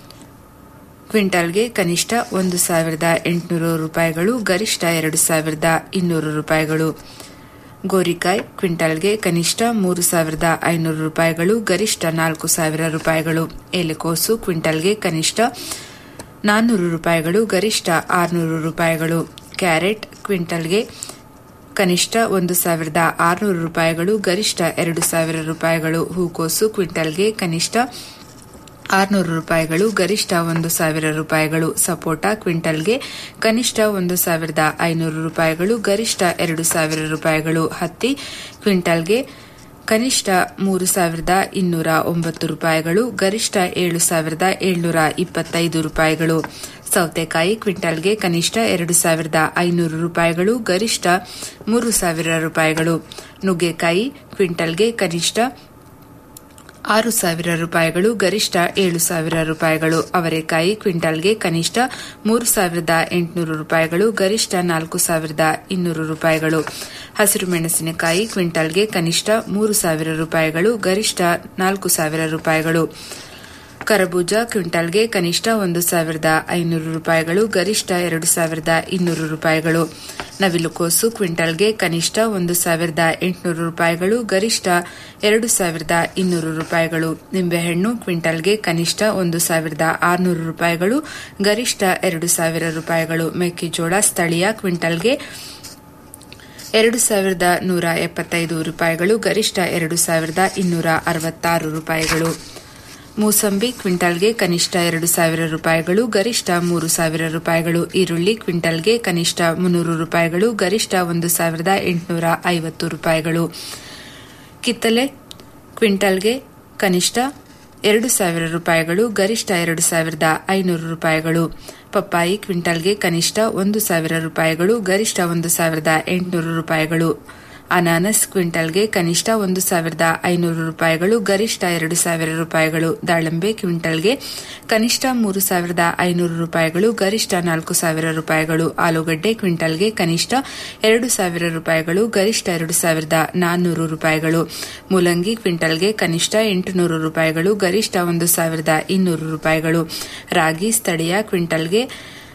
ಕ್ವಿಂಟಲ್ಗೆ ಕನಿಷ್ಠ ಒಂದು ಸಾವಿರದ ಎಂಟುನೂರು ರೂಪಾಯಿಗಳು ಗರಿಷ್ಠ ಎರಡು ಸಾವಿರದ ಇನ್ನೂರು ರೂಪಾಯಿಗಳು ಗೋರಿಕಾಯಿ ಕ್ವಿಂಟಲ್ಗೆ ಕನಿಷ್ಠ ಮೂರು ಸಾವಿರದ ಐನೂರು ರೂಪಾಯಿಗಳು ಗರಿಷ್ಠ ನಾಲ್ಕು ಸಾವಿರ ರೂಪಾಯಿಗಳು ಎಲೆಕೋಸು ಕ್ವಿಂಟಲ್ಗೆ ಕನಿಷ್ಠ ನಾನ್ನೂರು ರೂಪಾಯಿಗಳು ಗರಿಷ್ಠ ಆರುನೂರು ರೂಪಾಯಿಗಳು ಕ್ಯಾರೆಟ್ ಕ್ವಿಂಟಲ್ಗೆ ಕನಿಷ್ಠ ಒಂದು ಸಾವಿರದ ಆರುನೂರು ರೂಪಾಯಿಗಳು ಗರಿಷ್ಠ ಎರಡು ಸಾವಿರ ರೂಪಾಯಿಗಳು ಹೂಕೋಸು ಕ್ವಿಂಟಲ್ಗೆ ಕನಿಷ್ಠ ಆರುನೂರು ರೂಪಾಯಿಗಳು ಗರಿಷ್ಠ ಒಂದು ಸಾವಿರ ರೂಪಾಯಿಗಳು ಸಪೋಟ ಕ್ವಿಂಟಲ್ಗೆ ಕನಿಷ್ಠ ಒಂದು ಸಾವಿರದ ಐನೂರು ರೂಪಾಯಿಗಳು ಗರಿಷ್ಠ ಎರಡು ಸಾವಿರ ರೂಪಾಯಿಗಳು ಹತ್ತಿ ಕ್ವಿಂಟಲ್ಗೆ ಕನಿಷ್ಠ ಮೂರು ಸಾವಿರದ ಇನ್ನೂರ ಒಂಬತ್ತು ರೂಪಾಯಿಗಳು ಗರಿಷ್ಠ ಏಳು ಸಾವಿರದ ಏಳ್ನೂರ ಇಪ್ಪತ್ತೈದು ರೂಪಾಯಿಗಳು ಸೌತೆಕಾಯಿ ಕ್ವಿಂಟಲ್ಗೆ ಕನಿಷ್ಠ ಎರಡು ಸಾವಿರದ ಐನೂರು ರೂಪಾಯಿಗಳು ಗರಿಷ್ಠ ಮೂರು ಸಾವಿರ ರೂಪಾಯಿಗಳು ನುಗ್ಗೆಕಾಯಿ ಕ್ವಿಂಟಲ್ಗೆ ಕನಿಷ್ಠ ಆರು ಸಾವಿರ ರೂಪಾಯಿಗಳು ಗರಿಷ್ಠ ಏಳು ಸಾವಿರ ರೂಪಾಯಿಗಳು ಅವರೆಕಾಯಿ ಕ್ವಿಂಟಲ್ಗೆ ಕನಿಷ್ಠ ಮೂರು ಸಾವಿರದ ಎಂಟುನೂರು ರೂಪಾಯಿಗಳು ಗರಿಷ್ಠ ನಾಲ್ಕು ಸಾವಿರದ ಇನ್ನೂರು ರೂಪಾಯಿಗಳು ಹಸಿರು ಮೆಣಸಿನಕಾಯಿ ಕ್ವಿಂಟಲ್ಗೆ ಕನಿಷ್ಠ ಮೂರು ಸಾವಿರ ರೂಪಾಯಿಗಳು ಗರಿಷ್ಠ ನಾಲ್ಕು ಸಾವಿರ ರೂಪಾಯಿಗಳು ಕರಬೂಜ ಕ್ವಿಂಟಲ್ಗೆ ಕನಿಷ್ಠ ಒಂದು ಸಾವಿರದ ಐನೂರು ರೂಪಾಯಿಗಳು ಗರಿಷ್ಠ ಎರಡು ಸಾವಿರದ ಇನ್ನೂರು ರೂಪಾಯಿಗಳು ನವಿಲುಕೋಸು ಕ್ವಿಂಟಲ್ಗೆ ಕನಿಷ್ಠ ಒಂದು ಸಾವಿರದ ಎಂಟುನೂರು ರೂಪಾಯಿಗಳು ಗರಿಷ್ಠ ಎರಡು ಸಾವಿರದ ಇನ್ನೂರು ರೂಪಾಯಿಗಳು ನಿಂಬೆಹಣ್ಣು ಕ್ವಿಂಟಲ್ಗೆ ಕನಿಷ್ಠ ಒಂದು ಸಾವಿರದ ಆರುನೂರು ರೂಪಾಯಿಗಳು ಗರಿಷ್ಠ ಎರಡು ಸಾವಿರ ರೂಪಾಯಿಗಳು ಮೆಕ್ಕೆಜೋಳ ಸ್ಥಳೀಯ ಕ್ವಿಂಟಲ್ಗೆ ಎರಡು ಸಾವಿರದ ನೂರ ಎಪ್ಪತ್ತೈದು ರೂಪಾಯಿಗಳು ಗರಿಷ್ಠ ಎರಡು ಸಾವಿರದ ಇನ್ನೂರ ಅರವತ್ತಾರು ರೂಪಾಯಿಗಳು ಮೂಸಂಬಿ ಕ್ವಿಂಟಲ್ಗೆ ಕನಿಷ್ಠ ಎರಡು ಸಾವಿರ ರೂಪಾಯಿಗಳು ಗರಿಷ್ಠ ಮೂರು ಸಾವಿರ ರೂಪಾಯಿಗಳು ಈರುಳ್ಳಿ ಕ್ವಿಂಟಲ್ಗೆ ಕನಿಷ್ಠ ಮುನ್ನೂರು ರೂಪಾಯಿಗಳು ಗರಿಷ್ಠ ಒಂದು ಸಾವಿರದ ಎಂಟುನೂರ ಐವತ್ತು ರೂಪಾಯಿಗಳು ಕಿತ್ತಲೆ ಕ್ವಿಂಟಲ್ಗೆ ಕನಿಷ್ಠ ಎರಡು ಸಾವಿರ ರೂಪಾಯಿಗಳು ಗರಿಷ್ಠ ಎರಡು ಸಾವಿರದ ಐನೂರು ರೂಪಾಯಿಗಳು ಪಪ್ಪಾಯಿ ಕ್ವಿಂಟಲ್ಗೆ ಕನಿಷ್ಠ ಒಂದು ಸಾವಿರ ರೂಪಾಯಿಗಳು ಗರಿಷ್ಠ ಒಂದು ಸಾವಿರದ ಎಂಟುನೂರು ರೂಪಾಯಿಗಳು ಅನಾನಸ್ ಕ್ವಿಂಟಲ್ಗೆ ಕನಿಷ್ಠ ಒಂದು ಸಾವಿರದ ಐನೂರು ರೂಪಾಯಿಗಳು ಗರಿಷ್ಠ ಎರಡು ಸಾವಿರ ರೂಪಾಯಿಗಳು ದಾಳಿಂಬೆ ಕ್ವಿಂಟಲ್ಗೆ ಕನಿಷ್ಠ ಮೂರು ಸಾವಿರದ ಐನೂರು ರೂಪಾಯಿಗಳು ಗರಿಷ್ಠ ನಾಲ್ಕು ಸಾವಿರ ರೂಪಾಯಿಗಳು ಆಲೂಗಡ್ಡೆ ಕ್ವಿಂಟಲ್ಗೆ ಕನಿಷ್ಠ ಎರಡು ಸಾವಿರ ರೂಪಾಯಿಗಳು ಗರಿಷ್ಠ ಎರಡು ಸಾವಿರದ ನಾನ್ನೂರು ರೂಪಾಯಿಗಳು ಮೂಲಂಗಿ ಕ್ವಿಂಟಲ್ಗೆ ಕನಿಷ್ಠ ಎಂಟುನೂರು ರೂಪಾಯಿಗಳು ಗರಿಷ್ಠ ಒಂದು ಸಾವಿರದ ಇನ್ನೂರು ರೂಪಾಯಿಗಳು ರಾಗಿ ಸ್ಥಳೀಯ ಕ್ವಿಂಟಲ್ಗೆ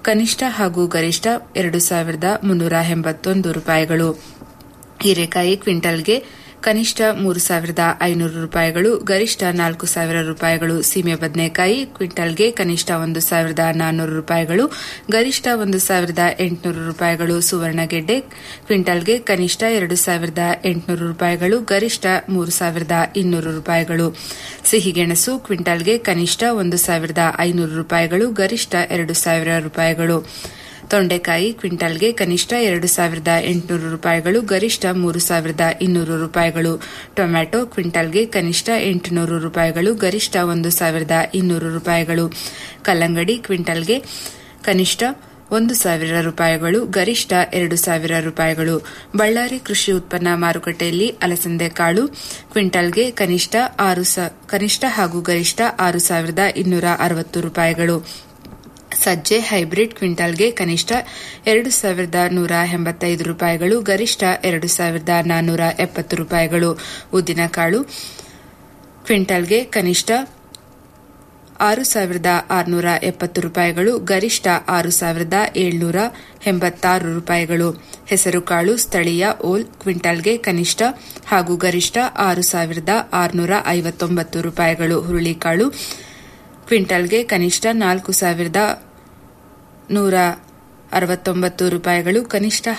ಕನಿಷ್ಠ ಹಾಗೂ ಗರಿಷ್ಠ ಎರಡು ಸಾವಿರದ ಮುನ್ನೂರ ಎಂಬತ್ತೊಂದು ರೂಪಾಯಿಗಳು ಹೀರೆಕಾಯಿ ಕ್ವಿಂಟಲ್ಗೆ ಕನಿಷ್ಠ ಮೂರು ಸಾವಿರದ ಐನೂರು ರೂಪಾಯಿಗಳು ಗರಿಷ್ಠ ನಾಲ್ಕು ಸಾವಿರ ರೂಪಾಯಿಗಳು ಸೀಮೆ ಬದನೆಕಾಯಿ ಕ್ವಿಂಟಲ್ಗೆ ಕನಿಷ್ಠ ಒಂದು ಸಾವಿರದ ನಾನ್ನೂರು ರೂಪಾಯಿಗಳು ಗರಿಷ್ಠ ಒಂದು ಸಾವಿರದ ಎಂಟುನೂರು ರೂಪಾಯಿಗಳು ಸುವರ್ಣಗೆಡ್ಡೆ ಕ್ವಿಂಟಲ್ಗೆ ಕನಿಷ್ಠ ಎರಡು ಸಾವಿರದ ಎಂಟುನೂರು ರೂಪಾಯಿಗಳು ಗರಿಷ್ಠ ಮೂರು ಸಾವಿರದ ಇನ್ನೂರು ರೂಪಾಯಿಗಳು ಸಿಹಿಗೆಣಸು ಕ್ವಿಂಟಲ್ಗೆ ಕನಿಷ್ಠ ಒಂದು ಸಾವಿರದ ಐನೂರು ರೂಪಾಯಿಗಳು ಗರಿಷ್ಠ ಎರಡು ಸಾವಿರ ರೂಪಾಯಿಗಳು ತೊಂಡೆಕಾಯಿ ಕ್ವಿಂಟಲ್ಗೆ ಕನಿಷ್ಠ ಎರಡು ಸಾವಿರದ ಎಂಟುನೂರು ರೂಪಾಯಿಗಳು ಗರಿಷ್ಠ ಮೂರು ಸಾವಿರದ ಇನ್ನೂರು ರೂಪಾಯಿಗಳು ಟೊಮ್ಯಾಟೊ ಕ್ವಿಂಟಲ್ಗೆ ಕನಿಷ್ಠ ಎಂಟುನೂರು ರೂಪಾಯಿಗಳು ಗರಿಷ್ಠ ಒಂದು ಸಾವಿರದ ಇನ್ನೂರು ರೂಪಾಯಿಗಳು ಕಲ್ಲಂಗಡಿ ಕ್ವಿಂಟಲ್ಗೆ ಕನಿಷ್ಠ ಒಂದು ಸಾವಿರ ರೂಪಾಯಿಗಳು ಗರಿಷ್ಠ ಎರಡು ಸಾವಿರ ರೂಪಾಯಿಗಳು ಬಳ್ಳಾರಿ ಕೃಷಿ ಉತ್ಪನ್ನ ಮಾರುಕಟ್ಟೆಯಲ್ಲಿ ಅಲಸಂದೆ ಕಾಳು ಕ್ವಿಂಟಲ್ಗೆ ಕನಿಷ್ಠ ಆರು ಕನಿಷ್ಠ ಹಾಗೂ ಗರಿಷ್ಠ ಆರು ಸಾವಿರದ ಇನ್ನೂರ ಅರವತ್ತು ರೂಪಾಯಿಗಳು ಸಜ್ಜೆ ಹೈಬ್ರಿಡ್ ಕ್ವಿಂಟಲ್ಗೆ ಕನಿಷ್ಠ ಎರಡು ಸಾವಿರದ ನೂರ ಎಂಬತ್ತೈದು ರೂಪಾಯಿಗಳು ಗರಿಷ್ಠ ಎರಡು ಸಾವಿರದ ನಾನ್ನೂರ ಎಪ್ಪತ್ತು ರೂಪಾಯಿಗಳು ಉದ್ದಿನಕಾಳು ಕ್ವಿಂಟಲ್ಗೆ ಕನಿಷ್ಠ ಆರು ಸಾವಿರದ ಆರುನೂರ ಎಪ್ಪತ್ತು ರೂಪಾಯಿಗಳು ಗರಿಷ್ಠ ಆರು ಸಾವಿರದ ಏಳ್ನೂರ ಎಂಬತ್ತಾರು ರೂಪಾಯಿಗಳು ಹೆಸರುಕಾಳು ಸ್ಥಳೀಯ ಓಲ್ ಕ್ವಿಂಟಲ್ಗೆ ಕನಿಷ್ಠ ಹಾಗೂ ಗರಿಷ್ಠ ಆರು ಸಾವಿರದ ಆರುನೂರ ಐವತ್ತೊಂಬತ್ತು ರೂಪಾಯಿಗಳು ಹುರುಳಿಕಾಳು ಕ್ವಿಂಟಲ್ಗೆ ಕನಿಷ್ಠ ನಾಲ್ಕು ಸಾವಿರದ ನೂರ ಅರವತ್ತೊಂಬತ್ತು ರೂಪಾಯಿಗಳು ಕನಿಷ್ಠ